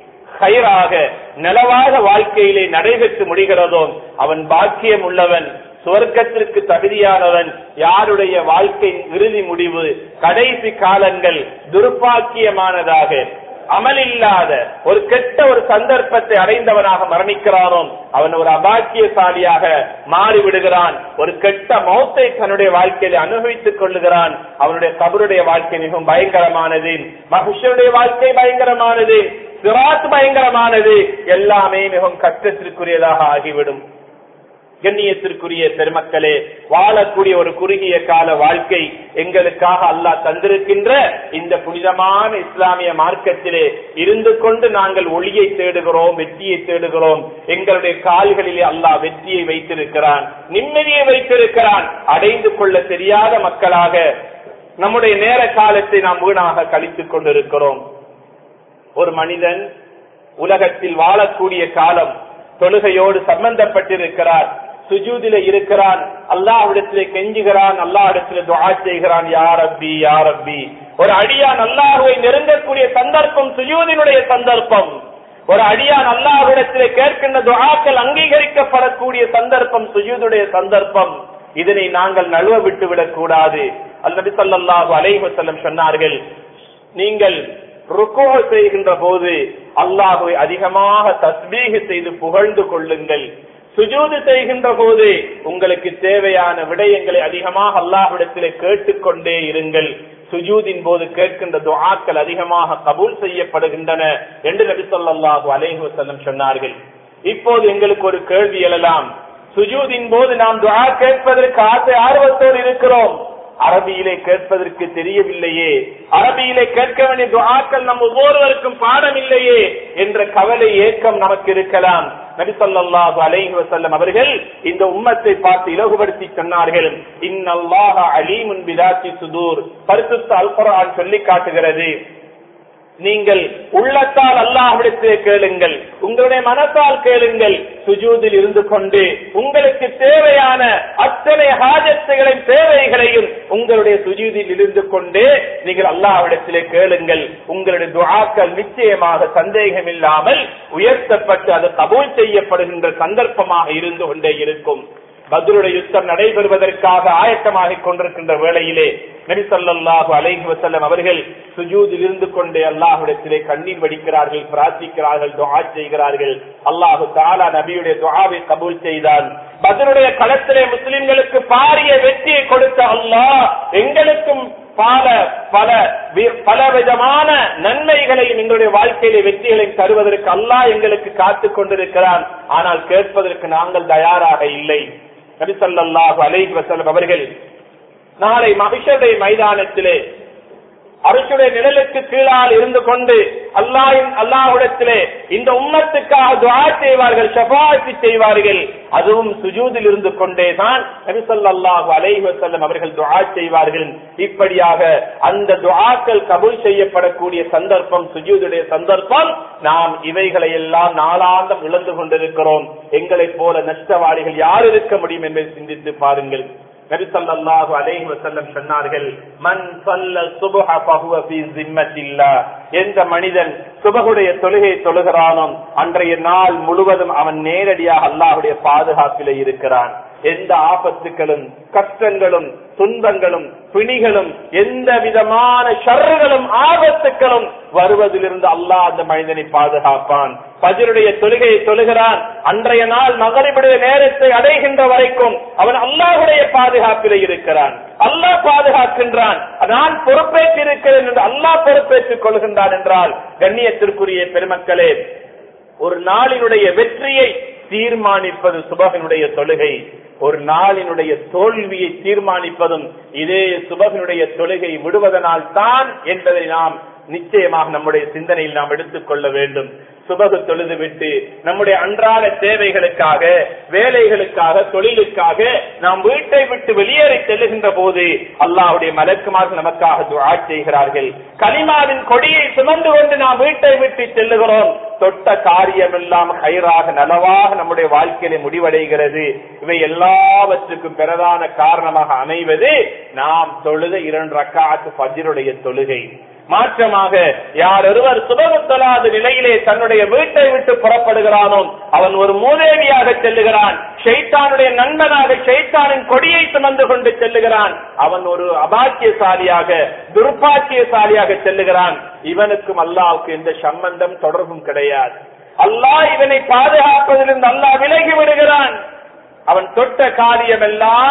கயிறாக நலவாக வாழ்க்கையிலே நடைபெற்று முடிகிறதோ அவன் பாக்கியம் உள்ளவன் சுவர்க்கத்திற்கு தகுதியானவன் யாருடைய வாழ்க்கை இறுதி முடிவு கடைசி காலங்கள் துர்ப்பாக்கியமானதாக அமலில்லாத ஒரு கெட்ட ஒரு சந்தர்ப்பத்தை அடைந்தவனாக மரணிக்கிறானோ அவன் ஒரு அபாக்கியசாலியாக மாறிவிடுகிறான் ஒரு கெட்ட மௌத்தை தன்னுடைய வாழ்க்கையில அனுபவித்துக் கொள்ளுகிறான் அவனுடைய கபருடைய வாழ்க்கை மிகவும் பயங்கரமானது மகிஷனுடைய வாழ்க்கை பயங்கரமானது சிராத் பயங்கரமானது எல்லாமே மிகவும் கஷ்டத்திற்குரியதாக ஆகிவிடும் கண்ணியத்திற்குரிய பெருமக்களே வாழக்கூடிய ஒரு குறுகிய கால வாழ்க்கை எங்களுக்காக அல்லாஹ் தந்திருக்கின்ற இந்த புனிதமான இஸ்லாமிய மார்க்கத்திலே இருந்து கொண்டு நாங்கள் ஒளியை தேடுகிறோம் வெற்றியை தேடுகிறோம் எங்களுடைய கால்களிலே அல்லாஹ் வெற்றியை வைத்திருக்கிறான் நிம்மதியை வைத்திருக்கிறான் அடைந்து கொள்ள தெரியாத மக்களாக நம்முடைய நேர காலத்தை நாம் வீணாக கழித்துக் கொண்டிருக்கிறோம் ஒரு மனிதன் உலகத்தில் வாழக்கூடிய காலம் தொழுகையோடு சம்பந்தப்பட்டிருக்கிறார் சுஜூதில இருக்கிறான் அல்லாஹ்விடத்திலே கெஞ்சுகிறான் அல்லாஹ்விடத்திலே துஆ செய்கிறான் யா ரப்பி யா ரப்பி ஒரு அடியான் அல்லாஹ்வை நெருங்கக்கூடிய சந்தர்ப்பம் சுஜூதினுடைய சந்தர்ப்பம் ஒரு அடியான் அல்லாஹ்விடத்திலே கேட்கின்ற துஆக்கள் அங்கீகரிக்கப்படக்கூடிய சந்தர்ப்பம் சுஜூதுடைய சந்தர்ப்பம் இதனை நாங்கள் நழுவ விட்டு விடக் கூடாது அல்லது ஸல்லல்லாஹு அலைஹி வஸல்லம் சொன்னார்கள் நீங்கள் ருக்கோ செய்கின்ற போது அல்லாஹுவை அதிகமாக தஸ்பீக செய்து புகழ்ந்து கொள்ளுங்கள் சுஜூது செய்கின்ற போது உங்களுக்கு தேவையான விடயங்களை அதிகமாக அல்லாஹ்விடத்திலே கேட்டுக்கொண்டே இருங்கள் சுஜூதின் போது கேட்கின்ற துஆக்கள் அதிகமாக கபூல் செய்யப்படுகின்றன என்று நபி ஸல்லல்லாஹு அலைஹி வஸல்லம் சொன்னார்கள் இப்போது எங்களுக்கு ஒரு கேள்வி எழலாம் சுஜூதின் போது நாம் துஆ கேட்பதற்கு ஆசை ஆர்வத்தோடு இருக்கிறோம் அரபியிலே கேட்பதற்கு தெரியவில்லையே அரபியிலே கேட்க வேண்டிய துஆக்கள் நம் ஒவ்வொருவருக்கும் பாடம் இல்லையே என்ற கவலை ஏக்கம் நமக்கு இருக்கலாம் நபி ஸல்லல்லாஹு அலைஹி வஸல்லம் அவர்கள் இந்த உம்மத்தை பார்த்து இலகுபடுத்தி சொன்னார்கள் இன்னல்லாஹ அலீமுன் பிதாத்தி சுதூர் பரிசுத்த அல் குர்ஆன் சொல்லி காட்டுகிறது நீங்கள் உள்ளத்தால் அல்லாஹ்விடத்திலே கேளுங்கள் உங்களுடைய மனத்தால் கேளுங்கள் சுஜூதில் இருந்து கொண்டு உங்களுக்கு தேவையான அத்தனை ஹாஜத்துகளின் தேவைகளையும் உங்களுடைய சுஜூதில் இருந்து கொண்டு நீங்கள் அல்லாஹ்விடத்திலே கேளுங்கள் உங்களுடைய துஆக்கள் நிச்சயமாக சந்தேகம் இல்லாமல் உயர்த்தப்பட்டு அது கபூல் செய்யப்படுகின்ற சந்தர்ப்பமாக இருந்து கொண்டே இருக்கும் பத்ருடைய யுத்தம் நடைபெறுவதற்காக ஆயத்தமாகிக் கொண்டிருக்கின்ற வேளையிலே நபி ஸல்லல்லாஹு அலைஹி வஸல்லம் அவர்கள் சுஜூதில் இருந்து கொண்டே அல்லாஹ்விடத்திலே கண்ணீர் வடிக்கிறார்கள் பிரார்த்திக்கிறார்கள் துஆ செய்கிறார்கள் அல்லாஹு தஆலா நபியுடைய துஆவை கபூல் செய்தான் பத்ருடைய களத்திலே முஸ்லிம்களுக்கு பாரிய வெற்றியை கொடுத்த அல்லாஹ் எங்களுக்கும் பல பல வி- பல விதமான நன்மைகளையும் எங்களுடைய வாழ்க்கையிலே வெற்றிகளையும் தருவதற்கு அல்லாஹ் எங்களுக்கு காத்துக் கொண்டிருக்கிறான் ஆனால் கேட்பதற்கு நாங்கள் தயாராக இல்லை நபி ஸல்லல்லாஹு அலைஹி வஸல்லம் அவர்கள் நாளை மகிஷருடைய மைதானத்திலே அரசுடைய நிழலுக்கு கீழால் இருந்து கொண்டு அல்லாஹின் அல்லாஹ்விடத்திலே இந்த உம்மத்துக்காக துஆ செய்வார்கள் ஷஃபாஅத்து செய்வார்கள் அதுவும் சுஜூதில் இருந்து கொண்டேதான் நபி ஸல்லல்லாஹு அலைஹி வஸல்லம் அவர்கள் துஆ செய்வார்கள் இப்படியாக அந்த துஆக்கள் கபூல் செய்யப்படக்கூடிய சந்தர்ப்பம் சுஜூதுடைய சந்தர்ப்பம் நாம் இவைகளை எல்லாம் நாளாந்தம் இழந்து கொண்டிருக்கிறோம் எங்களைப் போல நஷ்டவாளிகள் யார் இருக்க முடியும் என்பதை சிந்தித்து பாருங்கள் நபி ஸல்லல்லாஹு அலைஹி வஸல்லம் சொன்னார்கள் மன் ஸல்ல சுப்ஹ ஃபஹுவ ஃபீ ஸிம்மத்தில்லாஹ் எந்த மனிதன் சுபகுடைய தொழுகை தொழுகிறானோ அன்றைய நாள் முழுவதும் அவன் நேரடியாக அல்லாஹ்வுடைய பாதுகாப்பிலே இருக்கிறான் எந்த ஆபத்துகளும் கஷ்டங்களும் துன்பங்களும் பிணிகளும் எந்த விதமான ஷர்றுகளும் ஆபத்துகளும் வருவதிலிருந்து அல்லாஹ் அந்த மனிதனை பாதுகாப்பான் பஜருடைய தொழுகையை தொழுகிறான் அன்றைய நாள் மகரிபுடைய நேரத்தை அடைகின்ற வரைக்கும் அவன் அல்லாஹுடைய பாதுகாப்பிலே இருக்கிறான் அல்லாஹ் பாதுகாக்கின்றான் நான் பொறுப்பேற்றிருக்கிறேன் என்று அல்லாஹ் பொறுப்பேற்றுக் கொள்கின்றான் என்றால் கண்ணியத்திற்குரிய பெருமக்களே ஒரு நாளினுடைய வெற்றியை தீர்மானிப்பது சுபகனுடைய தொழுகை ஒரு நாளினுடைய தோல்வியை தீர்மானிப்பதும் இதே சுபகனுடைய தொழுகை விடுவதனால் தான் என்பதை நாம் நிச்சயமாக நம்முடைய சிந்தனையில் நாம் எடுத்துக் கொள்ள வேண்டும் சுபகு தொழுது விட்டு நம்முடைய அன்றாட தேவைகளுக்காக வேலைகளுக்காக தொழிலுக்காக நாம் வீட்டை விட்டு வெளியேறி செல்லுகின்ற போது அல்லாஹ்வுடைய மலக்குமார்கள் நமக்காக துஆ செய்கிறார்கள் கலிமாவின் கொடியை சுமந்து கொண்டு நாம் வீட்டை விட்டு செல்லுகிறோம் தொட்ட காரியம் எல்லாம் கயிறாக நலவாக நம்முடைய வாழ்க்கையில முடிவடைகிறது இவை எல்லாவற்றுக்கும் பிரதான காரணமாக அமைவது நாம் தொழுத இரண்டு ரக்காத்து பஜ்ருடைய தொழுகை மாற்றமாக யார் ஒருவர் சுபகு தொழாத நிலையிலே தன்னுடைய வீட்டை விட்டு புறப்படுகிறானோ அவன் ஒரு மூதேவியாக செல்லுகிறான் ஷைத்தானுடைய நண்பனாக ஷைத்தானின் கொடியை சுமந்து கொண்டு செல்லுகிறான் அவன் ஒரு அபாக்கியசாலியாக துர்பாக்கியசாலியாக செல்லுகிறான் இவனுக்கும் அல்லாவுக்கு எந்த சம்பந்தம் தொடர்பும் கிடையாது அல்லாஹ் இவனை பாதுகாப்பதிலிருந்து அல்லாஹ் விலகி விடுகிறான் அவன் தொட்ட காரியமெல்லாம்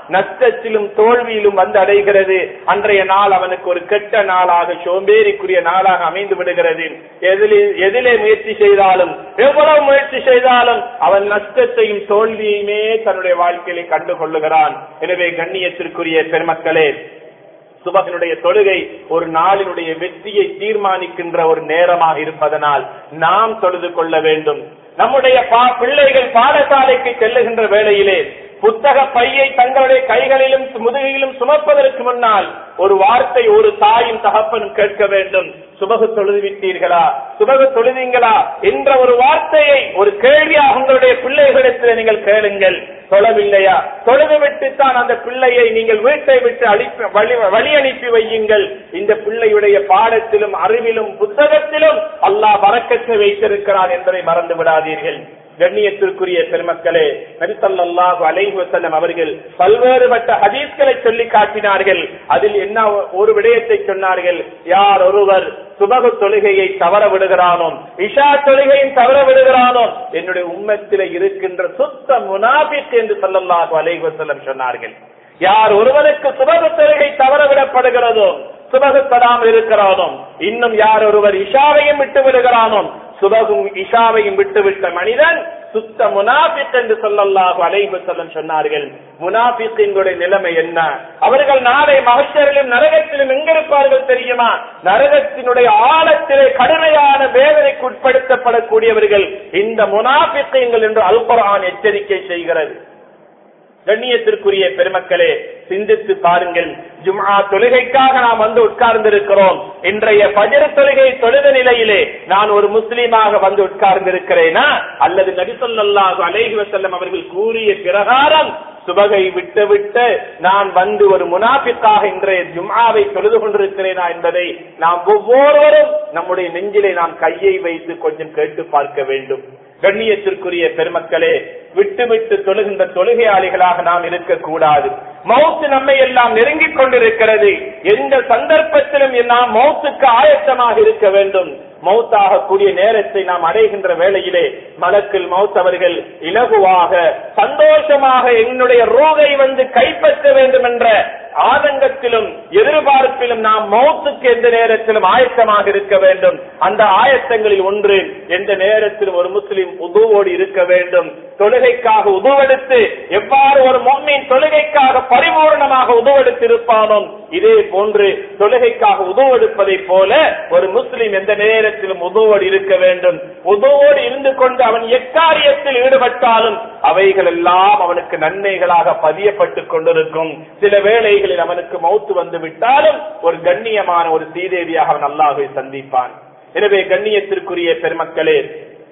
நஷ்டத்திலும் தோல்வியிலும் வந்து அடைகிறது அன்றைய நாள் அவனுக்கு ஒரு கெட்ட நாளாக சோம்பேறிக்குரிய நாளாக அமைந்து விடுகிறது எதிலே எதிலே முயற்சி செய்தாலும் எவ்வளவு முயற்சி செய்தாலும் அவன் நஷ்டத்தையும் தோல்வியுமே தன்னுடைய வாழ்க்கையிலே கண்டு கொள்ளுகிறான் எனவே கண்ணியத்திற்குரிய பெருமக்களே சுபகனுடைய தொழுகை ஒரு நாளினுடைய வெற்றியை தீர்மானிக்கின்ற ஒரு நேரமாக இருப்பதனால் நாம் தொழுது கொள்ள வேண்டும் நம்முடைய பா- பிள்ளைகள் பாடசாலைக்கு செல்லுகின்ற வேளையிலே புத்தக பையை தங்களுடைய கைகளிலும் முதுகிலும் சுமப்பதற்கு முன்னால் ஒரு வார்த்தை ஒரு தாயும் தகப்பனும் கேட்க வேண்டும் சுபகு தொழுது விட்டீர்களா சுபகு தொழுதீங்களா என்ற ஒரு வார்த்தையை ஒரு கேள்வியாக உங்களுடைய பிள்ளைகளிடத்தில் நீங்கள் கேளுங்கள் தொழவில்லையா தொழுது விட்டுத்தான் அந்த பிள்ளையை நீங்கள் வீட்டை விட்டு அழிப்பு வழி வழி அனுப்பி வையுங்கள் இந்த பிள்ளையுடைய பாடத்திலும் அறிவிலும் புத்தகத்திலும் அல்லாஹ் வரக்கத்தை வைத்திருக்கிறான் என்பதை மறந்து விடாதீர்கள் கண்ணியத்திற்குரிய பெருமக்களே நபிசல்லாஹு அலைஹி வஸல்லம் அவர்கள் பல்வேறுபட்ட ஹதீஸ்களை சொல்லி காட்டினார்கள் அதில் என்ன ஒரு விடயத்தை சொன்னார்கள் யார் ஒருவர் சுபகு தொழுகையை தவற விடுகிறானோ இஷா தொழுகையும் தவற விடுகிறானோ என்னுடைய உம்மத்தில இருக்கின்ற சுத்த முனாபிக் என்று சொல்லல்லாஹு அலைஹி வஸல்லம் சொன்னார்கள் யார் ஒருவனுக்கு சுபகு தொழுகை தவற விடப்படுகிறதோ சுபகுப்படாமல் இருக்கிறானோ இன்னும் யார் ஒருவர் இஷாவையும் விட்டு விடுகிறானோ சுபகும் இஷாவையும் விட்டுவிட்ட மனிதன் சுத்த முனாபிக் என்று சொல்லல்லாஹு அலைஹி வஸல்லம் சொன்னார்கள் முனாபிக்கினுடைய நிலைமை என்ன அவர்கள் நாளை மகஷரிலும் நரகத்திலும் எங்கிருப்பார்கள் தெரியுமா நரகத்தினுடைய ஆழத்திலே கடுமையான வேதனைக்கு உட்படுத்தப்படக்கூடியவர்கள் இந்த முனாபிக்கங்கள் என்று அல்குரான் எச்சரிக்கை செய்கிறது கண்ணியத்திற்குரிய பெருமக்களே சிந்தித்து பாருங்கள் ஜும்ஆ தொழுகைக்காக நாம் வந்து உட்கார்ந்திருக்கிறோம் இன்றைய பஜர தொழுகை தொழுத நிலையிலே நான் ஒரு முஸ்லீமாக வந்து உட்கார்ந்திருக்கிறேனா அல்லது நபிசல்லாஹு அலைஹி வஸல்லம் அவர்கள் கூறிய பிரகாரம் சுபகை விட்டு விட்டு நான் வந்து ஒரு முனாபிக்காக இன்றைய ஜும்ஆவை தொழுது கொண்டிருக்கிறேனா என்பதை நாம் ஒவ்வொருவரும் நம்முடைய நெஞ்சிலே நாம் கையை வைத்து கொஞ்சம் கேட்டு பார்க்க வேண்டும் கண்ணியத்திற்குரிய பெருமக்களே விட்டு விட்டு தொழுகின்ற தொழுகையாளிகளாக நாம் இருக்கக்கூடாது மௌத்து நம்மை எல்லாம் நெருங்கிக் கொண்டிருக்கிறது எந்த சந்தர்ப்பத்திலும் நாம் மௌத்துக்கு ஆயத்தமாக இருக்க வேண்டும் மௌத்தாக கூடிய நேரத்தை நாம் அடைகின்ற வேளையிலே மலக்கில் மௌத் அவர்கள் இலகுவாக சந்தோஷமாக என்னுடைய ரோகை வந்து கைப்பற்ற வேண்டும் என்ற ஆதங்கத்திலும் எதிர்பார்ப்பிலும் நாம் மௌத்துக்கு எந்த நேரத்திலும் ஆயத்தமாக இருக்க வேண்டும் அந்த ஆயத்தங்களில் ஒன்று எந்த நேரத்திலும் ஒரு முஸ்லிம் உதுவோடு இருக்க வேண்டும் தொழுகைக்காக உதுவெடுத்து எவ்வாறு ஒரு மொம்மின் தொழுகைக்காக பரிபூர்ணமாக உதுவெடுத்து இருப்பானோ இதே போன்று தொழுகைக்காக உதவெடுப்பதை போல ஒரு முஸ்லிம் எந்த நேரத்திலும் உதவோடு இருக்க வேண்டும் உதவோடு இருந்து கொண்டு அவன் எக்காரியத்தில் ஈடுபட்டாலும் அவைகள் எல்லாம் அவனுக்கு நன்மைகளாக பதியப்பட்டுக் கொண்டிருக்கும் சில வேளைகளில் அவனுக்கு மௌத்து வந்து விட்டாலும் ஒரு கண்ணியமான ஒரு சீதேவியாக அவன் அல்லாஹை சந்திப்பான் எனவே கண்ணியத்திற்குரிய பெருமக்களே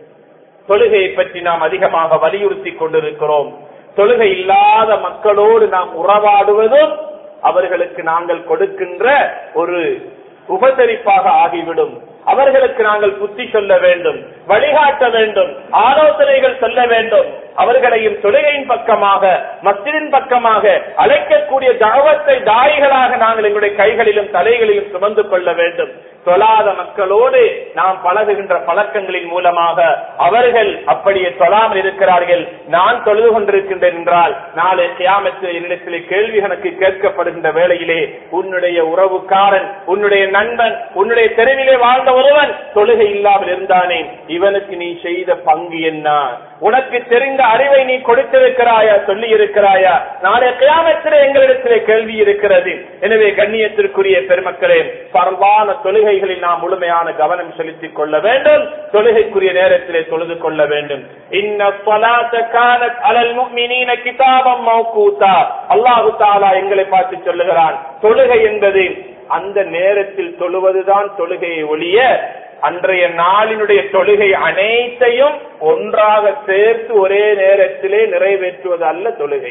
தொழுகையை பற்றி நாம் அதிகமாக வலியுறுத்தி கொண்டிருக்கிறோம் தொழுகை இல்லாத மக்களோடு நாம் உறவாடுவதும் அவர்களுக்கு நாங்கள் கொடுக்கின்ற ஒரு உபசரிப்பாக ஆகிவிடும் அவர்களுக்கு நாங்கள் புத்தி சொல்ல வேண்டும் வழிகாட்ட வேண்டும் ஆலோசனைகள் சொல்ல வேண்டும் அவர்களையும் தொழுகையின் பக்கமாக மஸ்ஜிதின் பக்கமாக அழைக்கக்கூடிய தாவத்தை தாய்களாக நாங்கள் எங்களுடைய கைகளிலும் தலைகளிலும் சுமந்து கொள்ள வேண்டும் தொழாத மக்களோடு நாம் பழகுகின்ற பழக்கங்களின் மூலமாக அவர்கள் அப்படியே தொழாமல் இருக்கிறார்கள் நான் தொழுது கொண்டிருக்கின்றேன் என்றால் நாளை கியாமத்தில் என்னிடத்திலே கேள்வி கணக்கு கேட்கப்படுகின்ற வேளையிலே உன்னுடைய உறவுக்காரன் உன்னுடைய நண்பன் உன்னுடைய தெருவிலே வாழ்ந்த ஒருவன் தொழுகை இல்லாமல் இருந்தானே இவனுக்கு நீ செய்த பங்கு என்ன உனக்கு தெரிந்த அறிவை நீ கொடுத்திருக்கிறாயா சொல்லி இருக்கிறாயா நாளை கியாமத்திலே எங்களிடத்திலே கேள்வி இருக்கிறது எனவே கண்ணியத்திற்குரிய பெருமக்களே பரவான தொழுகைகளில் நாம் முழுமையான கவனம் செலுத்திக் கொள்ள வேண்டும் தொழுகைக்குரிய நேரத்திலே தொழுது கொள்ள வேண்டும் இன்ன ஸலாத்த கானத் அலல் முஃமினீன கிதாபம் மௌகூதா அல்லாஹு தஆலா எங்களை பார்த்து சொல்லுகிறான் தொழுகை என்பது அந்த நேரத்தில் தொழுவதுதான் தொழுகையை ஒழிய அன்றைய நாளினுடைய தொழுகை அனைத்தையும் ஒன்றாக சேர்த்து ஒரே நேரத்திலே நிறைவேற்றுவது அல்ல தொழுகை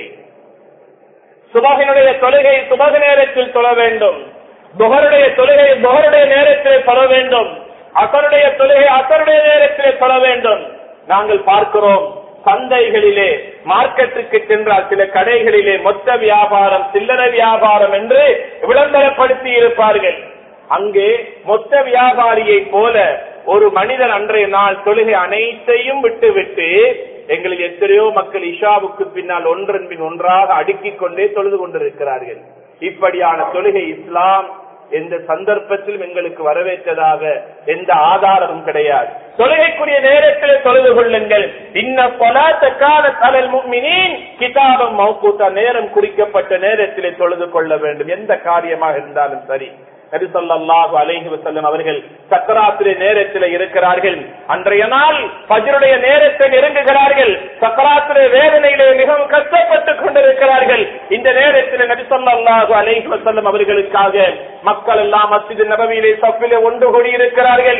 சுபகனுடைய தொழுகை சுபக நேரத்தில் தொழ வேண்டும் புகருடைய தொழுகை புகருடைய நேரத்திலே தொழ வேண்டும் அசருடைய தொழுகை அசருடைய நேரத்திலே தொழ வேண்டும் நாங்கள் பார்க்கிறோம் சந்தைகளிலே மார்க்கெட்டுக்கு சென்றால் சில கடைகளிலே மொத்த வியாபாரம் சில்லறை வியாபாரம் என்று விளம்பரப்படுத்தி இருப்பார்கள் அங்கே மொத்த வியாபாரியை போல ஒரு மனிதன் அன்றைய நாள் தொழுகை அனைத்தையும் விட்டுவிட்டு எங்களில் எத்தனையோ மக்கள் இஷாவுக்கு பின்னால் ஒன்றன் பின் ஒன்றாக அடுக்கிக் கொண்டே தொழுது கொண்டிருக்கிறார்கள் இப்படியான தொழுகை இஸ்லாம் எந்த சந்தர்ப்பத்திலும் எங்களுக்கு வரவேற்றதாக எந்த ஆதாரமும் கிடையாது தொழுகைக்குரிய நேரத்தில் தொழுது கொள்ளுங்கள் இன்ன பொலாத்தக்கான தலல் முக்மினின் கிதாபம் மௌக்கூத்தா நேரம் குறிக்கப்பட்ட நேரத்திலே தொழுது கொள்ள வேண்டும் எந்த காரியமாக இருந்தாலும் சரி நபி ஸல்லல்லாஹு அலைஹி வஸல்லம் அவர்கள் சக்கராத்திரி நேரத்தில் இருக்கிறார்கள் அன்றைய நாள் ஃபஜ்ருடைய நேரத்தை நெருங்குகிறார்கள் சக்கராத்திரி வேதனையிலே மிகவும் கஷ்டப்பட்டுக் கொண்டிருக்கிறார்கள் இந்த நேரத்தில் நபி ஸல்லல்லாஹு அலைஹி வஸல்லம் அவர்களுக்காக மக்கள் எல்லாம் மஸ்ஜித் நபவியிலே சஃபிலே ஒன்று கூடி இருக்கிறார்கள்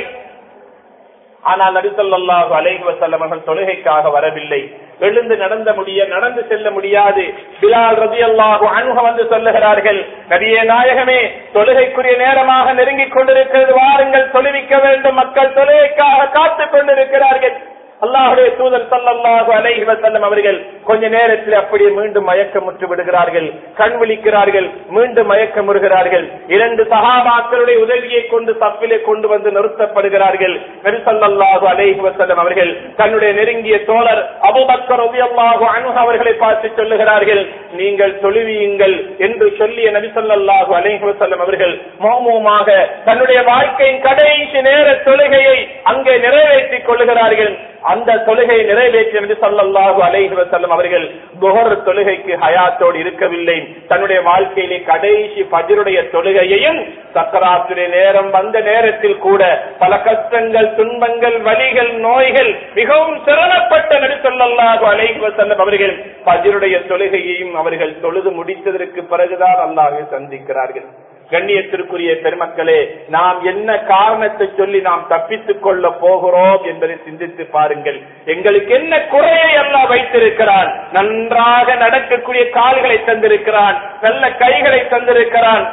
ஆனால் நபிசல்லாஹு அலைஹி வஸல்லம் அவர்கள் தொழுகைக்காக வரவில்லை எழுந்து நடந்த முடிய நடந்து செல்ல முடியாது பிலால் ரதி அல்லாஹு அணுக வந்து சொல்லுகிறார்கள் நபியே நாயகமே தொழுகைக்குரிய நேரமாக நெருங்கிக் கொண்டிருக்கிறது வாருங்கள் தொழுவிக்க வேண்டும் மக்கள் தொழுகைக்காக காத்துக் கொண்டிருக்கிறார்கள் அல்லாஹுடைய தூதர் சல்லல்லாஹு அலைஹி வஸல்லம் அவர்கள் கொஞ்ச நேரத்தில் அப்படியே மீண்டும் மயக்கமுற்று விடுகிறார்கள் கண் விழிக்கிறார்கள் மீண்டும் மயக்கமுறுகிறார்கள் இரண்டு சகாபாக்களுடைய உதவியை கொண்டு தப்பிலே கொண்டு வந்து நிறுத்தப்படுகிறார்கள் நபி ஸல்லல்லாஹு அலைஹி வஸல்லம் அவர்கள் தன்னுடைய நெருங்கிய தோழர் அபூபக்கர் ரலியல்லாஹு அன்ஹு அவர்களை பார்த்து சொல்லுகிறார்கள் நீங்கள் தொழுவியுங்கள் என்று சொல்லிய நபி ஸல்லல்லாஹு அலைஹி வஸல்லம் அவர்கள் மௌனமாக தன்னுடைய வாழ்க்கையின் கடைசி நேர தொழுகையை அங்கே நிறைவேற்றிக் கொள்ளுகிறார்கள் அந்த தொழுகையை நிறைவேற்றிய நபி ஸல்லல்லாஹு அலைஹி வஸல்லம் அவர்கள் துஹர் தொழுகைக்கு ஹயாத்தோடு இருக்கவில்லை தன்னுடைய வாழ்க்கையிலே கடைசி ஃபஜ்ருடைய தொழுகையையும் சக்கராத்துடைய நேரம் வந்த நேரத்தில் கூட பல கஷ்டங்கள் துன்பங்கள் வலிகள் நோய்கள் மிகவும் சிரமப்பட்ட நபி ஸல்லல்லாஹு அலைஹி வஸல்லம் அவர்கள் ஃபஜ்ருடைய தொழுகையையும் அவர்கள் தொழுது முடித்ததற்கு பிறகுதான் அல்லாஹ்வை சந்திக்கிறார்கள் கண்ணியத்திற்குரிய பெருமக்களே நாம் என்ன காரணத்தை சொல்லி நாம் தப்பித்துக் கொள்ள போகிறோம் என்பதை சிந்தித்து பாருங்கள் எங்களுக்கு என்ன குறையை எல்லாம் வைத்திருக்கிறான் நன்றாக நடக்கக்கூடிய கால்களை தந்திருக்கிறான் நல்ல கைகளை தந்திருக்கிறான்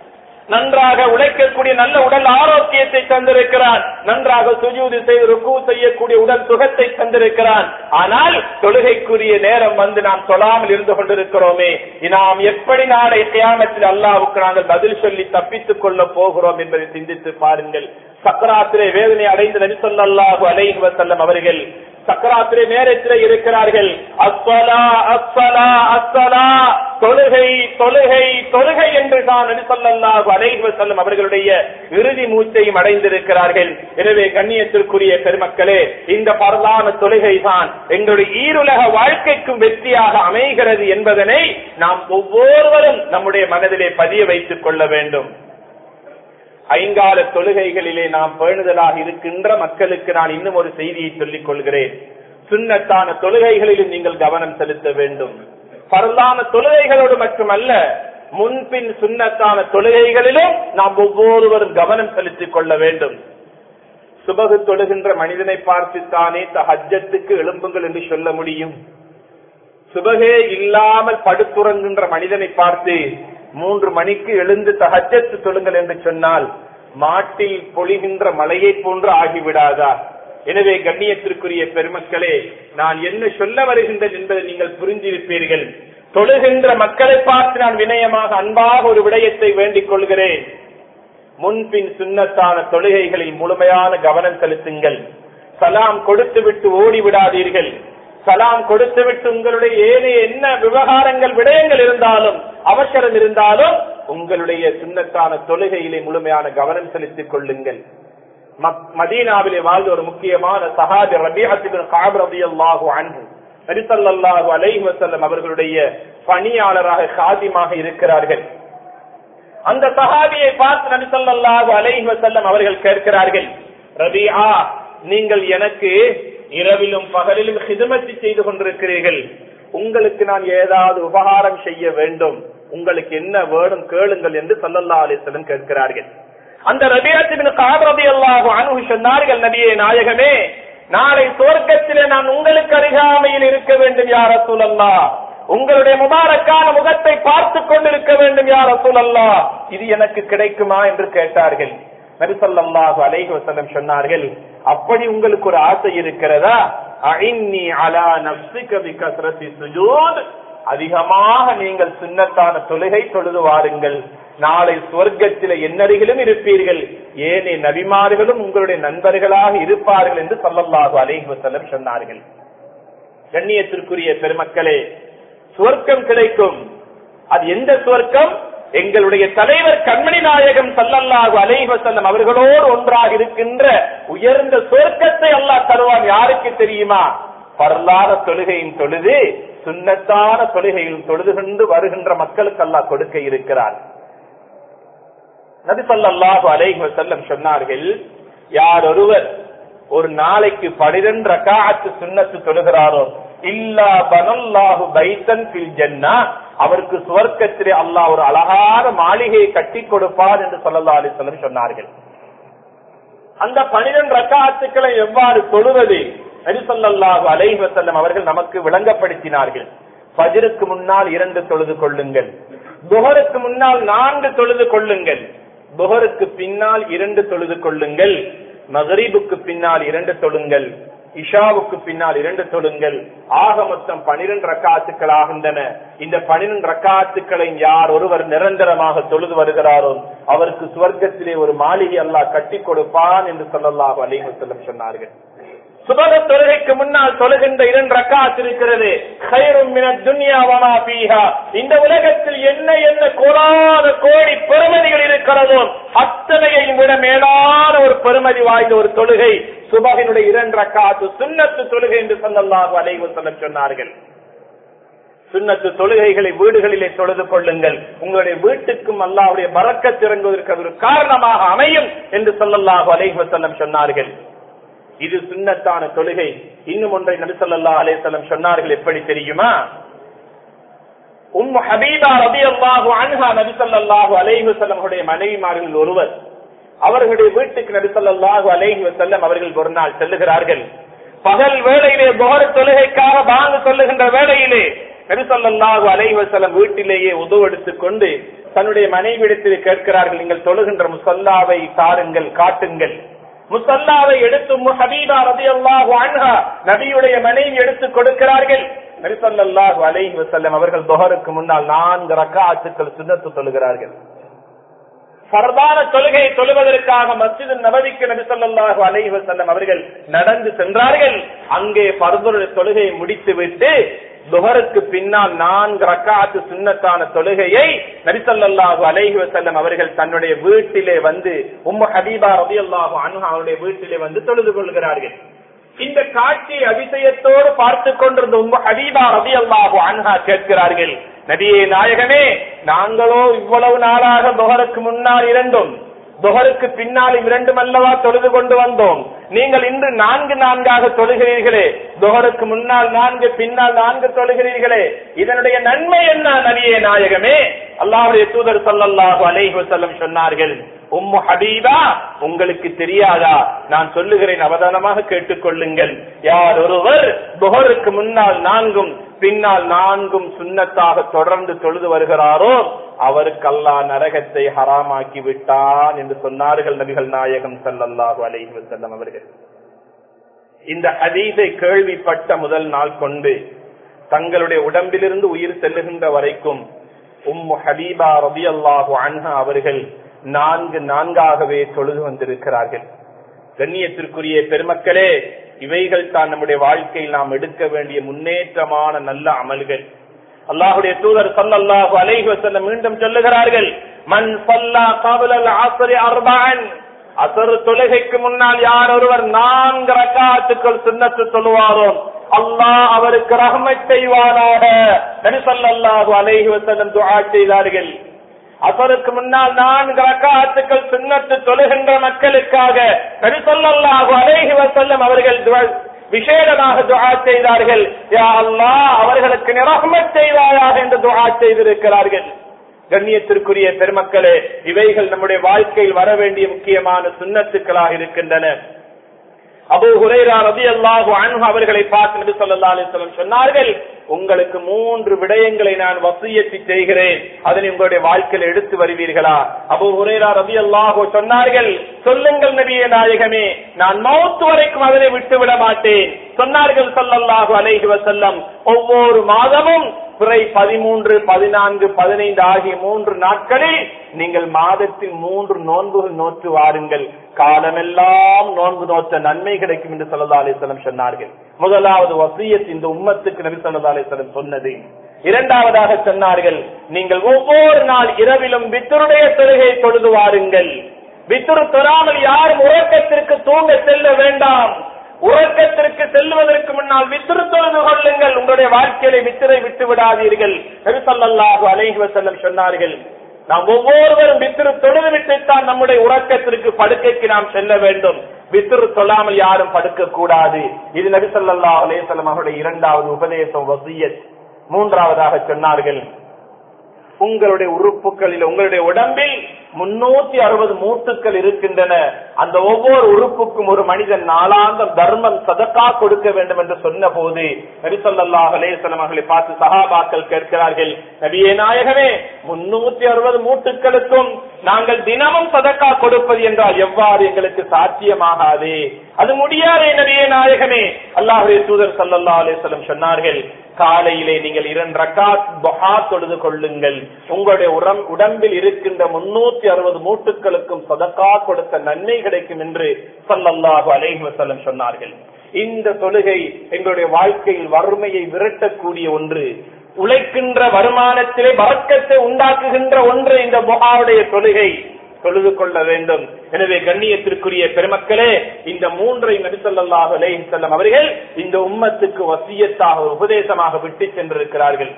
நன்றாக உழைக்கக்கூடிய நல்ல உடல் ஆரோக்கியத்தை தந்திருக்கிறான் நன்றாக சுஜூது செய்து ருக்கு செய்யக்கூடிய உடல் சுகத்தை தந்திருக்கிறான் ஆனால் தொழுகைக்குரிய நேரம் வந்து நாம் தொழாமல் இருந்து கொண்டிருக்கிறோமே நாம் எப்படி நாளை கியாமத்தில் அல்லாவுக்கு நாங்கள் பதில் சொல்லி தப்பித்துக் கொள்ள போகிறோம் என்பதை சிந்தித்து பாருங்கள் சக்கராத்திரை வேதனை அடைந்து நபி ஸல்லல்லாஹு அலைஹி வஸல்லம் அவர்கள் சக்கராத்திரை நேரத்திலே இருக்கிறார்கள் அஸ்ஸலா அஸ்ஸலா அஸ்ஸலா தொழுகை தொழுகை தொழுகை என்று தான் நபி ஸல்லல்லாஹு அலைஹி வஸல்லம் அவர்களுடைய இறுதி மூச்சையும் அடைந்திருக்கிறார்கள் எனவே கண்ணியத்திற்குரிய பெருமக்களே இந்த பரலான தொழுகை தான் எங்களுடைய ஈருலக வாழ்க்கைக்கும் வெற்றியாக அமைகிறது என்பதனை நாம் ஒவ்வொருவரும் நம்முடைய மனதிலே பதிய வைத்துக் கொள்ள வேண்டும் ஐங்கால தொழுகைகளிலே நாம் பேணுதலாக இருக்கின்ற மக்களுக்கு நான் இன்னும் ஒரு செய்தியை சொல்லிக் கொள்கிறேன் சுண்ணத்தான தொழுகைகளிலும் நீங்கள் கவனம் செலுத்த வேண்டும் பரலான தொழுகைகளோடு மட்டுமல்ல முன்பின் சுண்ணத்தான தொழுகைகளிலும் நாம் ஒவ்வொருவரும் கவனம் செலுத்திக் கொள்ள வேண்டும் சுபகு தொழுகின்ற மனிதனை பார்த்துத்தானே தஹஜத்துக்கு எழும்புங்கள் என்று சொல்ல முடியும் சுபகே இல்லாமல் படுத்துறங்குகின்ற மனிதனை பார்த்து மூன்று மணிக்கு எழுந்து தஹஜத்து தொழுங்கள் என்று சொன்னால் மாட்டில் பொழிகின்ற மலையை போன்று ஆகிவிடாதா எனவே கண்ணியத்திற்குரிய பெருமக்களே நான் என்ன சொல்ல வருகின்றேன் என்பதை நீங்கள் புரிந்திருப்பீர்கள் தொழுகின்ற மக்களை பார்த்து நான் வினயமாக அன்பாக ஒரு விடயத்தை வேண்டிக் கொள்கிறேன் முன்பின் சுண்ணத்தான தொழுகைகளில் முழுமையான கவனம் செலுத்துங்கள் சலாம் கொடுத்து விட்டு ஓடி விடாதீர்கள் சலாம் கொடுத்து விட்டு உங்களுடைய ஏனைய என்ன விவகாரங்கள் விடயங்கள் இருந்தாலும் அவசரம் இருந்தாலும் உங்களுடைய சுண்ணத்தான தொழுகையிலே முழுமையான கவனம் செலுத்திக் கொள்ளுங்கள் மதீனாவிலே வாழ்ந்த ஒரு முக்கியமான சஹாபி ரபிஹத்தின் காப் ரபியல்லாஹு அன்பு நரிசல்லாஹு அலைஹி வசல்லம் அவர்களுடைய பணியாளராக சாதிமாக இருக்கிறார்கள் அந்த சஹாபியை பார்த்து நபிசல்லாஹு அலைஹி வசல்லம் அவர்கள் கேட்கிறார்கள் ரபியா நீங்கள் எனக்கு இரவிலும் பகலிலும் ஹிதமத்தி செய்து கொண்டிருக்கிறீர்கள் உங்களுக்கு நான் ஏதாவது உபகாரம் செய்ய வேண்டும் உங்களுக்கு என்ன வேணும் கேளுங்கள் என்று சல்லல்லா அலிஸ்லம் கேட்கிறார்கள் அந்த ரபியாத்தின் காபரதி அல்லாஹு அணுகு சொன்னார்கள் நபியே நாயகமே நாளை சுவர்க்கத்திலே நான் உங்களுக்கு அருகாமையில் இருக்க வேண்டும் யார் அசூலல்லா உங்களுடைய முபாரக்கான முகத்தை பார்த்து கொண்டிருக்க வேண்டும் யார் அசூலல்லா இது எனக்கு கிடைக்குமா என்று கேட்டார்கள் நபிசல்லாஹு அலைஹி வசல்லம் சொன்னார்கள் அப்படி உங்களுக்கு ஒரு ஆசை இருக்கிறதா அஇன்னி அலா நப்சிக பிகஸ்ரத்தி சுஜூத் அதிகமாக நீங்கள் சுண்ணத்தான தொழுகை தொழுது வாருங்கள் நாளை சுவர்க்கத்தில என்னருகிலும் இருப்பீர்கள் ஏனே நபிமார்களும் உங்களுடைய நண்பர்களாக இருப்பார்கள் என்று சொல்லல்லாஹு அலைஹி வசல்லம் சொன்னார்கள் கண்ணியத்திற்குரிய பெருமக்களே சுவர்க்கம் கிடைக்கும் அது எந்த சுவர்க்கம் எங்களுடைய தலைவர் கண்மணி நாயகம் சல்லல்லாஹு அலைஹி வஸல்லம் அவர்களோடு ஒன்றாக இருக்கின்ற உயர்ந்த சுவர்க்கத்தை அல்லாஹ் தருவான் யாருக்கு தெரியுமா பரலாத தொழுகையின் தொழுது சுண்ணத்தான தொழுகையில் தொழுது கொண்டு வருகின்ற மக்களுக்கு அல்லாஹ் கொடுக்க இருக்கிறார் நபி ஸல்லல்லாஹு அலைஹி வஸல்லம் சொன்னார்கள் யார் ஒருவர் ஒரு நாளைக்கு பனிரெண்டு ரக்காத்து சுண்ணத்து தொழுகிறாரோ இல்லா பனல்லாஹு பைத்தன் ஃபில் ஜன்னா அவருக்கு சுவர்க்கத்திலே அல்லாஹ் ஒரு அழகான மாளிகையை கட்டி கொடுப்பார் என்று ஸல்லல்லாஹு அலைஹி வஸல்லம் சொன்னார்கள் அந்த பனிரெண்டு ரக்காத்துக்களை எவ்வாறு தொழுவது நபி ஸல்லல்லாஹு அலைஹி வஸல்லம் அவர்கள் நமக்கு விளங்கப்படுத்தினார்கள் ஃபஜ்ருக்கு முன்னால் இரண்டு தொழுது கொள்ளுங்கள் துஹருக்கு முன்னால் நான்கு தொழுது கொள்ளுங்கள் துஹருக்கு பின்னால் இரண்டு தொழுது கொள்ளுங்கள் மகரீபுக்கு பின்னால் இரண்டு தொழுங்கள் இஷாவுக்கு பின்னால் இரண்டு தொழுங்கள் ஆக மொத்தம் பனிரெண்டு ரக்காத்துக்கள் ஆகின்றன இந்த பனிரெண்டு ரக்காத்துக்களை யார் ஒருவர் நிரந்தரமாக தொழுது வருகிறாரோ அவருக்கு சுவர்க்கத்திலே ஒரு மாளிகை அல்லாஹ் கட்டி கொடுப்பான் என்று சொல்லல்லாஹு அலைஹி வஸல்லம் சொன்னார்கள் சுபக தொழுகைக்கு முன்னால் தொழுகின்ற இரண்டு ரக்காத் இருக்கிறது கைரும் மினத் துன்யா வமா ஃபீஹா இந்த உலகத்தில் என்ன என்ன கோடான கோடி பெருமதிகள் இருக்கிறதோ அத்தனையையும் விட மேலான ஒரு பெருமதி வாய்ந்த ஒரு தொழுகை சுபகினுடைய இரண்டு ரக்காத்து சுன்னத்து தொழுகை என்று சொல்லல்லாஹு அலைஹி வஸல்லம் சொன்னார்கள் சுன்னத்து தொழுகைகளை வீடுகளிலே தொழுது கொள்ளுங்கள் உங்களுடைய வீட்டுக்கும் அல்லாஹ்வுடைய பறக்கத் இறங்குவதற்கு அது ஒரு காரணமாக அமையும் என்று சொல்லல்லாஹு அலைஹி வஸல்லம் சொன்னார்கள் இது சுன்னத்தான தொழுகை இன்னும் ஒன்றை நபி ஸல்லல்லாஹு அலைஹி வஸல்லம் சொன்னார்கள் எப்படி தெரியுமா உம்மு ஹபீபா ரலியல்லாஹு அன்ஹா நபி ஸல்லல்லாஹு அலைஹி வஸல்லம் அவருடைய மனைவிமார்கள் ஒருவர் அவர்களுடைய வீட்டுக்கு நபி ஸல்லல்லாஹு அலைஹி வஸல்லம் அவர்கள் ஒரு நாள் செல்லுகிறார்கள் பகல் வேளையிலே துஹர் தொழுகைக்காக பாங்கு சொல்லுகின்ற வேளையிலே நபி ஸல்லல்லாஹு அலைஹி வஸல்லம் வீட்டிலேயே உதவு எடுத்துக் கொண்டு தன்னுடைய மனைவியிடத்தில் கேட்கிறார்கள் நீங்கள் தொழுகின்ற முசல்லாவை தாருங்கள் காட்டுங்கள் முசல்லாவை எடுத்து உம்மு ஹபீபா ரலியல்லாஹு அன்ஹா நபியுடைய மனைவி எடுத்து கொடுக்கிறார்கள் நபி ஸல்லல்லாஹு அலைஹி வஸல்லம் அவர்கள் துஹருக்கு முன்னால் நான்கு ரக்காத்துக்கள் சுன்னத்து தொழுகிறார்கள் ஃபர்தான தொழுகையை தொழுவதற்காக மஸ்ஜித் நபவிக்கு நபி ஸல்லல்லாஹு அலைஹி வஸல்லம் அவர்கள் நடந்து சென்றார்கள் அங்கே ஃபர்துடைய தொழுகையை முடித்துவிட்டு துஹருக்கு பின்னால் நான்கு ரக்காத்து சுன்னத்தான தொழுகையை நபி ஸல்லல்லாஹு அலைஹி வஸல்லம் அவர்கள் தன்னுடைய வீட்டிலே வந்து உம்மு ஹபீபா ரலியல்லாஹு அன்ஹா அவருடைய வீட்டிலே வந்து தொழுது கொள்கிறார்கள் இந்த காட்சியை அதிசயத்தோடு பார்த்து கொண்டிருந்த உம்மு ஹபீபா ரலியல்லாஹு அன்ஹா கேட்கிறார்கள் நபியே நாயகமே நாங்களோ இவ்வளவு நாளாக துஹருக்கு முன்னால் இரண்டும் துஹருக்கு பின்னாலும் இரண்டும் அல்லவா தொழுது கொண்டு வந்தோம் நீங்கள் இன்று நான்கு நான்காக தொழுகிறீர்களே துஹருக்கு முன்னால் நான்கு பின்னால் நான்கு தொழுகிறீர்களே இதனுடைய நன்மை என்ன நபியே நாயகமே அல்லாஹுடைய தூதர் ஸல்லல்லாஹு அலைஹி வஸல்லம் சொன்னார்கள் உம்மு ஹபீபா உங்களுக்கு தெரியாதா நான் சொல்லுகிறேன் அவதானமாக கேட்டுக்கொள்ளுங்கள் யார் ஒருவர் துஹருக்கு முன்னால் நான்கும் பின்னால் நான்கும் சுன்னத்தாக தொடர்ந்து தொழுது வருகிறாரோ அவருக்கு அல்லாஹ் நரகத்தை ஹராமாக்கி விட்டான் என்று சொன்னார்கள் நபிகள் நாயகம் ஸல்லல்லாஹு அலைஹி வஸல்லம் அவர்கள் இந்த ஹதீஸை கேள்விப்பட்ட முதல் நாள் கொண்டு தங்களுடைய உடம்பிலிருந்து உயிர் செல்லுகின்ற வரைக்கும் உம்மு ஹபீபா ரபியல்லாஹு அன்ஹா அவர்கள் நான்கு நான்காகவே தொழுது வந்திருக்கிறார்கள் கண்ணியத்திற்குரிய பெருமக்களே இவைகள் தான் நம்முடைய வாழ்க்கையில் நாம் எடுக்க வேண்டிய முன்னேற்றமான நல்ல அமல்கள் அல்லாஹுடைய தூதர் சல்லல்லாஹு அலைஹி வஸல்லம் மீண்டும் சொல்லுகிறார்கள் மன் சல்லா கபலல் அஸ்ரி அர்பஅன் அசர் தொழுகைக்கு முன்னால் யார் ஒருவர் நான்கு ரக்காத்துக்கள் சுன்னத்து சொல்லுவாரோ அல்லாஹ் அவருக்கு ரஹ்மத் செய்வானாக நபி ஸல்லல்லாஹு அலைஹி வஸல்லம் துஆ செய்தார்கள் அசருக்கு முன்னால் நான்கு ரக்காத்துக்கள் சுன்னத்து தொழுகின்ற மக்களுக்காக நபி ஸல்லல்லாஹு அலைஹி வஸல்லம் அவர்கள் துஆ- விசேடமாக துஆ செய்தார்கள் யா அல்லாஹ் அவர்களுக்கு நிரஹ்மத் செய்வாயாக என்று துஆ செய்திருக்கிறார்கள் கண்ணியத்திற்குரிய பெருமக்களே இவைகள் நம்முடைய வாழ்க்கையில் வர வேண்டிய முக்கியமான சுன்னத்துக்களாக இருக்கின்றன அபூ ஹுரைரா ரலியல்லாஹு அன்ஹு அவர்களை பார்த்து நபி ஸல்லல்லாஹு அலைஹி வஸல்லம் சொன்னார்கள் உங்களுக்கு மூன்று விடயங்களை நான் வசியத்து செய்கிறேன் அதனை உங்களுடைய வாழ்க்கையில் எடுத்து வருவீர்களா அபூ ஹுரைரா ரலியல்லாஹு சொன்னார்கள் சொல்லுங்கள் நபியே நாயகமே நான் மௌத் வரைக்கும் அதனை விட்டு விட மாட்டேன் சொன்னார்கள் ஸல்லல்லாஹு அலைஹி வஸல்லம் ஒவ்வொரு மாதமும் பிறை பதிமூன்று பதினான்கு பதினைந்து ஆகிய மூன்று நாட்களில் நீங்கள் மாதத்தில் மூன்று நோன்புகள் நோற்று வாருங்கள் காலமெல்லாம் நோன்பு நோற்ற நன்மை கிடைக்கும் என்று சல்லா அலிஸ்லம் சொன்னார்கள் முதலாவது வசியத் இந்த உம்மத்துக்கு நபி சல்லா அலிஸ்லம் சொன்னது இரண்டாவதாக சொன்னார்கள் நீங்கள் ஒவ்வொரு நாள் இரவிலும் வித்தருடைய தொழுகை தொழுது வாருங்கள் வித்துரு தொழாமல் யாரும் உறக்கத்திற்கு தூங்க செல்ல வேண்டாம் உறக்கத்திற்கு செல்வதற்கு முன்னால் வித்திரு தொழுது கொள்ளுங்கள் உங்களுடைய வாழ்க்கையில வித்திரை விட்டு விடாதீர்கள் நபிசல்லாஹு அலைஹி வசல்லம் சொன்னார்கள் நாம் ஒவ்வொருவரும் வித்திரு தொழுது விட்டுத்தான் நம்முடைய உறக்கத்திற்கு படுக்கைக்கு நாம் செல்ல வேண்டும் வித்திரு தொழாமல் யாரும் படுக்க கூடாது இது நபிசல்லா அலேசல்லம் அவருடைய இரண்டாவது உபதேசம் வசியத் மூன்றாவதாக சொன்னார்கள் உங்களுடைய உறுப்புகளில் உங்களுடைய உடம்பில் முன்னூத்தி அறுபது மூட்டுக்கள் இருக்கின்றன அந்த ஒவ்வொரு உறுப்புக்கும் ஒரு மனிதன் நாளாந்தம் தர்மம் சதக்கா கொடுக்க வேண்டும் என்று சொன்ன போது நபிசல்லாஹ் அலேசலம் அவர்களை பார்த்து சகாபாக்கள் கேட்கிறார்கள் நபியே நாயகமே முன்னூத்தி அறுபது மூட்டுக்களுக்கும் நாங்கள் தினமும் சதக்கா கொடுப்பது என்றால் எவ்வாறு எங்களுக்கு சாத்தியமாகாது அது முடியாதே நபியே நாயகமே அல்லாஹுடைய தூதர் சல்லல்லா அலேசலம் சொன்னார்கள் காலையிலே நீங்கள் இரண்டு ரக்காத் பஹா தொழுது கொள்ளுங்கள் உங்களுடைய உரம் உடம்பில் இருக்கின்ற முன்னூத்தி அறுபது மூட்டுக்களுக்கும் சதக்கா கொடுத்த நன்மை கிடைக்கும் என்று சல்லல்லாஹு அலைஹி வஸல்லம் சொன்னார்கள் இந்த தொழுகை எங்களுடைய வாழ்க்கையில் வறுமையை விரட்டக்கூடிய ஒன்று உழைக்கின்ற வருமானத்திலே வரக்கத்தை உண்டாக்குகின்ற ஒன்று இந்த புகாவுடைய தொழுகை தொழுது கொள்ள வேண்டும் எனவே கண்ணியத்திற்குரிய பெருமக்களே இந்த மூன்றை நபிசல்லாஹு அலைஹி செல்லம் அவர்கள் இந்த உம்மத்துக்கு வசியத்தாக உபதேசமாக விட்டு சென்றிருக்கிறார்கள்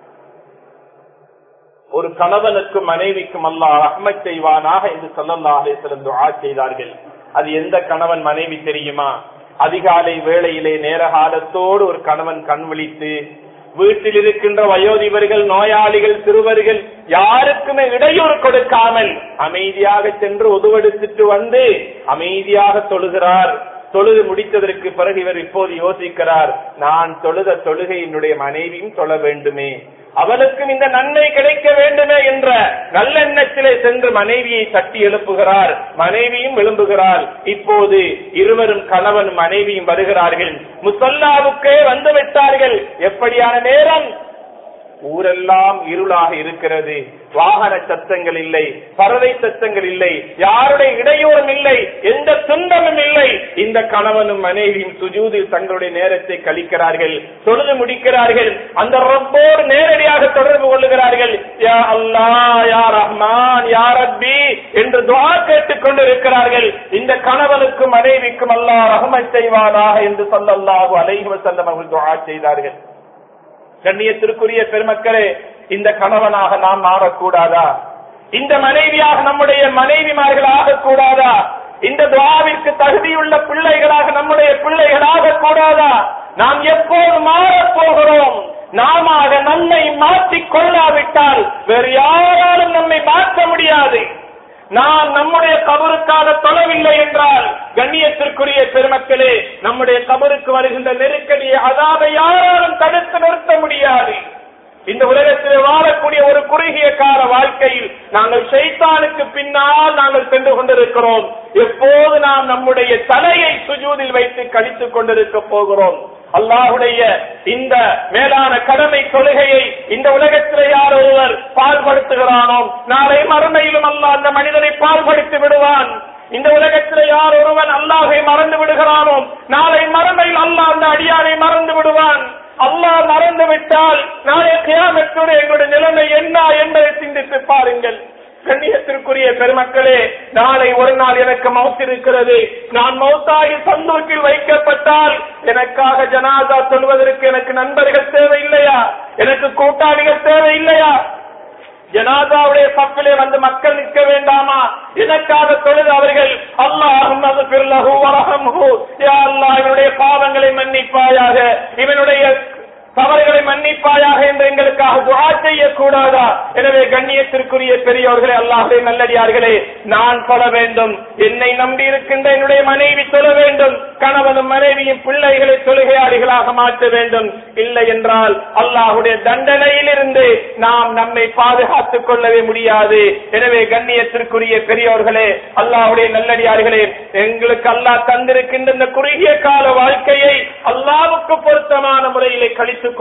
ஒரு கணவனுக்கும் மனைவிக்கும் அல்லாஹ் ரஹ்மத் செய்வானாக என்று சொல்லல்லாஹ் அலைஹி துஆ செய்தார்கள் அது எந்த கணவன் மனைவி தெரியுமா அதிகாலை வேளையிலே நேர காலத்தோடு ஒரு கணவன் கண் விழித்து வீட்டில் இருக்கின்ற வயோதிபர்கள் நோயாளிகள் சிறுவர்கள் யாருக்குமே இடையூறு கொடுக்காமல் அமைதியாக சென்று உதவெடுத்துட்டு வந்து அமைதியாக தொழுகிறார் தொழுது முடித்ததற்கு பிறகு இவர் இப்போது யோசிக்கிறார் நான் தொழுத தொழுகை என்னுடைய மனைவியும் தொழ வேண்டுமே அவளுக்கும் இந்த நன்மை கிடைக்க வேண்டுமே என்ற நல்லெண்ணத்திலே சென்று மனைவியை தட்டி எழுப்புகிறார் மனைவியும் எழும்புகிறார் இப்போது இருவரும் கணவன் மனைவியும் வருகிறார்கள் முசல்லாவுக்கே வந்து விட்டார்கள் எப்படியான நேரம் ஊரெல்லாம் இருளாக இருக்கிறது வாகன சத்தங்கள் இல்லை பறவை சத்தங்கள் இல்லை யாருடைய இடையூறும் இல்லை எந்த துன்பமும் இல்லை இந்த கணவனும் மனைவியும் சுஜூதில் தங்களுடைய நேரத்தை கழிக்கிறார்கள் தொழுது முடிக்கிறார்கள் அந்த ரப்போடு நேரடியாக தொடர்பு கொள்ளுகிறார்கள் யா அல்லா யா ரஹ்மான் யா ரப்பி என்று துவா கேட்டுக் கொண்டிருக்கிறார்கள் இந்த கணவனுக்கும் மனைவிக்கும் அல்லாஹ் ரஹமத் செய்வானாக என்று சொல்லல்லாஹு அலைஹி வஸல்லம் அவர்கள் துவா செய்தார்கள் கண்ணியத்திற்குரிய பெருமக்களே இந்த கணவனாக நாம் மாறக்கூடாதா இந்த மனைவியாக நம்முடைய மனைவிமார்கள் ஆகக்கூடாதா இந்த துவாவிற்கு தகுதியுள்ள பிள்ளைகளாக நம்முடைய பிள்ளைகளாக கூடாதா நாம் எப்போது மாறப் போகிறோம் நாம நம்மை மாற்றிக் கொள்ளாவிட்டால் வேறு யாராலும் நம்மை மாற்ற முடியாது நான் நம்முடைய கபருக்காக தொழவில்லை என்றால் கண்ணியத்திற்குரிய பெருமக்களே நம்முடைய கபருக்கு வருகின்ற நெருக்கடியை அதாவது யாராலும் தடுத்து நிறுத்த முடியாது இந்த உலகத்தில் வாழக்கூடிய ஒரு குறுகிய கால வாழ்க்கையில் நாங்கள் ஷைத்தானுக்கு பின்னால் நாங்கள் சென்று கொண்டிருக்கிறோம் எப்போது நாம் நம்முடைய தலையை சுஜூதில் வைத்து கழித்துக் கொண்டிருக்க போகிறோம் அல்லாஹுடைய இந்த மேலான கடமை தொழுகையை இந்த உலகத்தில் யார் ஒருவர் பால்படுத்துகிறானோ நாளை மறுமையிலும் அல்லாஹ் அந்த மனிதனை பால்படுத்தி விடுவான் இந்த உலகத்தில் யார் ஒருவன் அல்லாஹை மறந்து விடுகிறானோ நாளை மறுமையில் அல்லாஹ் அந்த அடியாரை மறந்து விடுவான் அல்லாஹ் மறந்து விட்டால் நாளை கியாமத்துடைய எங்களுடைய நிலைமை என்ன என்பதை சிந்தித்து பாருங்கள் கண்ணியத்திற்குரிய பெருமக்களே நாளை ஒரு நாள் எனக்கு மவுத் இருக்கிறது நான் மௌத்தாகி சந்தூக்கில் வைக்கப்பட்டால் எனக்காக ஜனாதா சொல்வதற்கு எனக்கு நண்பர்கள் தேவை இல்லையா எனக்கு கூட்டாளிகள் தேவை இல்லையா ஜனாதாவுடைய பக்கிலே வந்து மக்கள் நிற்க வேண்டாமா எனக்காக தொழுது அவர்கள் அல்லாஹும் அது பிறகு வரஹம்ஹு யா அல்லாஹ் இவனுடைய பாவங்களை மன்னிப்பாயாக இவனுடைய தவறுகளை மன்னிப்பாயாக என்று எங்களுக்காக துவா செய்யக்கூடாதா எனவே கண்ணியத்திற்குரிய பெரியோர்களே அல்லாஹே நல்லடியார்களே நான் சொல்ல வேண்டும் என்னை நம்பி இருக்கின்ற என்னுடைய மனைவி சொல்ல வேண்டும் கணவனும் மனைவியும் பிள்ளைகளை தொழுகையாளிகளாக மாற்ற வேண்டும் இல்லை என்றால் அல்லாஹுடைய தண்டனையில் இருந்து நாம் நம்மை பாதுகாத்துக் கொள்ளவே முடியாது எனவே கண்ணியத்திற்குரிய பெரியோர்களே அல்லாஹுடைய நல்லடியார்களே எங்களுக்கு அல்லாஹ் தந்திருக்கின்ற இந்த குறுகிய கால வாழ்க்கையை அல்லாவுக்கு பொருத்தமான முறையிலே கழித்துக் கொள்வதற்கு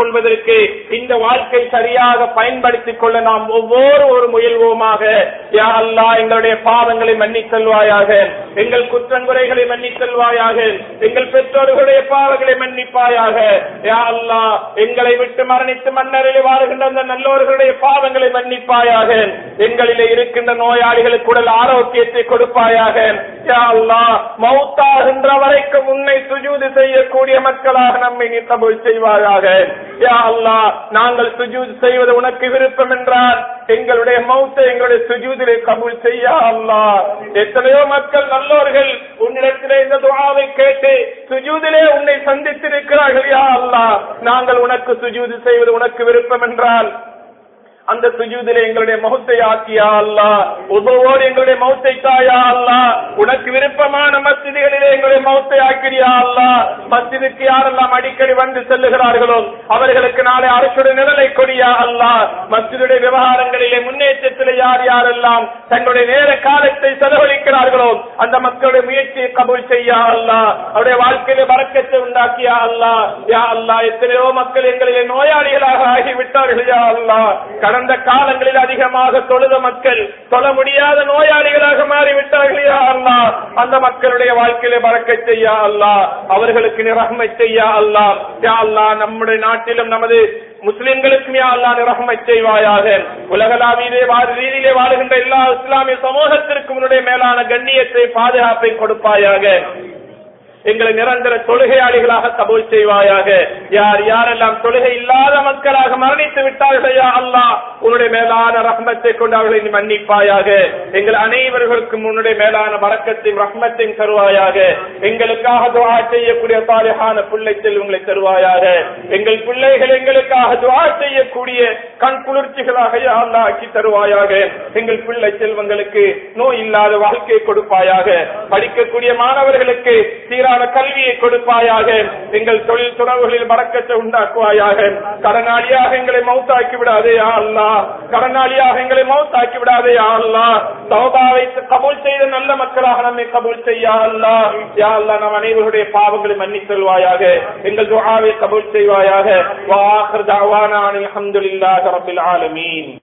வாழ்வதற்கு இந்த வாழ்க்கை சரியாக பயன்படுத்திக் கொள்ள நாம் ஒவ்வொரு ஒரு முயல்வோமாக யா அல்லாஹ் எங்களுடைய பாவங்களை மன்னித் செல்வாயாக எங்கள் குற்றங்குறைகளை மன்னித் செல்வாயாக எங்கள் பெற்றோர்களுடைய பாவங்களை மன்னிப்பாயாக யா அல்லாஹ் எங்களை விட்டு மரணித்து மன்னரில் வாழுகின்ற அந்த நல்லோர்களுடைய பாவங்களை மன்னிப்பாயாக எங்களிலே இருக்கின்ற நோயாளிகளுக்கு உடல் ஆரோக்கியத்தை கொடுப்பாயாக யா அல்லாஹ் மௌத்தாகின்ற வரைக்கும் உன்னை சுஜூது செய்யக்கூடிய மக்களாக நம்மை நீ கபூல் செய்வாயாக யா அல்லாஹ் நாங்கள் சுஜூது செய்வது உனக்கு விருப்பம் என்றால் எங்களுடைய மௌத்தை எங்களுடைய சுஜூதிலே கபூல் செய்ய அல்லாஹ் எத்தனையோ மக்கள் நல்லோர்கள் உன்னிடத்திலே இந்த துஆவை கேட்டு சுஜூதிலே உன்னை சந்தித்திருக்கிறார்கள் யா அல்லாஹ் நாங்கள் உனக்கு சுஜூது செய்வது உனக்கு விருப்பம் என்றால் அந்த சுஜூதிலே எங்களுடைய மௌத்தை ஆக்கியா அல்லா உதவோடு எங்களுடைய மௌத்தை தாயா அல்லா உனக்கு விருப்பமான மஸ்ஜிதுகளிலே எங்களுடைய மௌத்தை ஆக்கிறியா அல்லா மஸ்ஜிதுக்கு யாரெல்லாம் அடிக்கடி வந்து செல்லுகிறார்களோ அவர்களுக்கு நாளை அரசுடைய நிழலை கொடியா அல்லா மஸ்ஜிதுடைய விவகாரங்களிலே முன்னேற்றத்திலே யார் யாரெல்லாம் தங்களுடைய நேர காலத்தை செலவழிக்கிறார்களோ அந்த மக்களுடைய முயற்சியை கபூல் செய்யா அல்லா அவருடைய வாழ்க்கையில வரக்கத்தை உண்டாக்கியா அல்லா யா அல்லா எத்தனையோ மக்கள் எங்களிலே நோயாளிகளாக ஆகிவிட்டார்கள் யா அல்லா கடந்த காலங்களில் அதிகமாக தொழுத மக்கள் தொழ முடியாத நோயாளிகளாக மாறிவிட்டார்கள் யா அல்லா அந்த மக்களுடைய வாழ்க்கையில பறக்க செய்யா அல்லா அவர்களுக்கு நிரகமை செய்யா அல்லா யா அல்லா நம்முடைய நாட்டிலும் நமது முஸ்லிம்களுக்கும் யா அல்லா நிரகமை செய்வாயாக உலகளாவிலே ரீதியிலே வாழுகின்ற எல்லா இஸ்லாமிய சமூகத்திற்கும் உன்னுடைய மேலான கண்ணியத்தை பாதுகாப்பை கொடுப்பாயாக எங்களை நிரந்தர தொழுகையாளிகளாக கபூல் செய்வாயாக யார் யாரெல்லாம் தொழுகை இல்லாத மக்களாக மரணித்து விட்டார்கள் யா அல்லாஹ் உன்னுடைய மேலான ரஹ்மத்தை கொண்டு அவர்களை நீ மன்னிப்பாயாக எங்கள் அனைவர்களுக்கும் உன்னுடைய மேலான வரக்கத்தையும் ரஹ்மத்தையும் தருவாயாக எங்களுக்காக துவா செய்யக்கூடிய சாலிஹான பிள்ளை செல்வங்களை தருவாயாக எங்கள் பிள்ளைகள் எங்களுக்காக துவா செய்யக்கூடிய கண் குளிர்ச்சிகளாக யா அல்லாஹ் ஆக்கி தருவாயாக எங்கள் பிள்ளை செல்வங்களுக்கு நோய் இல்லாத வாழ்க்கையை கொடுப்பாயாக படிக்கக்கூடிய மாணவர்களுக்கு சீரான கல்வியை கொடுப்பாயாக எங்கள் தொழில் துறவுகளில் வரக்கத்தை உண்டாக்குவாயாக கடனாளியாக எங்களை மௌத்தாக்கி விடாதே யா அல்லாஹ் கடனாளியாக எங்களை மௌத்தாக்கி விடாதே யா அல்லாஹ் தௌபாவை கபூல் செய்த நல்ல மக்களாக நம்மை கபூல் செய்யா அல்லாஹ் யா அல்லாஹ் நம் அனைவருடைய பாவங்களை மன்னித் செல்வாயாக எங்கள் துஆவை கபூல் செய்வாயாக வா ஆகிர் தஅவானா அனில் ஹம்துலில்லாஹி ரப்பில் ஆலமீன்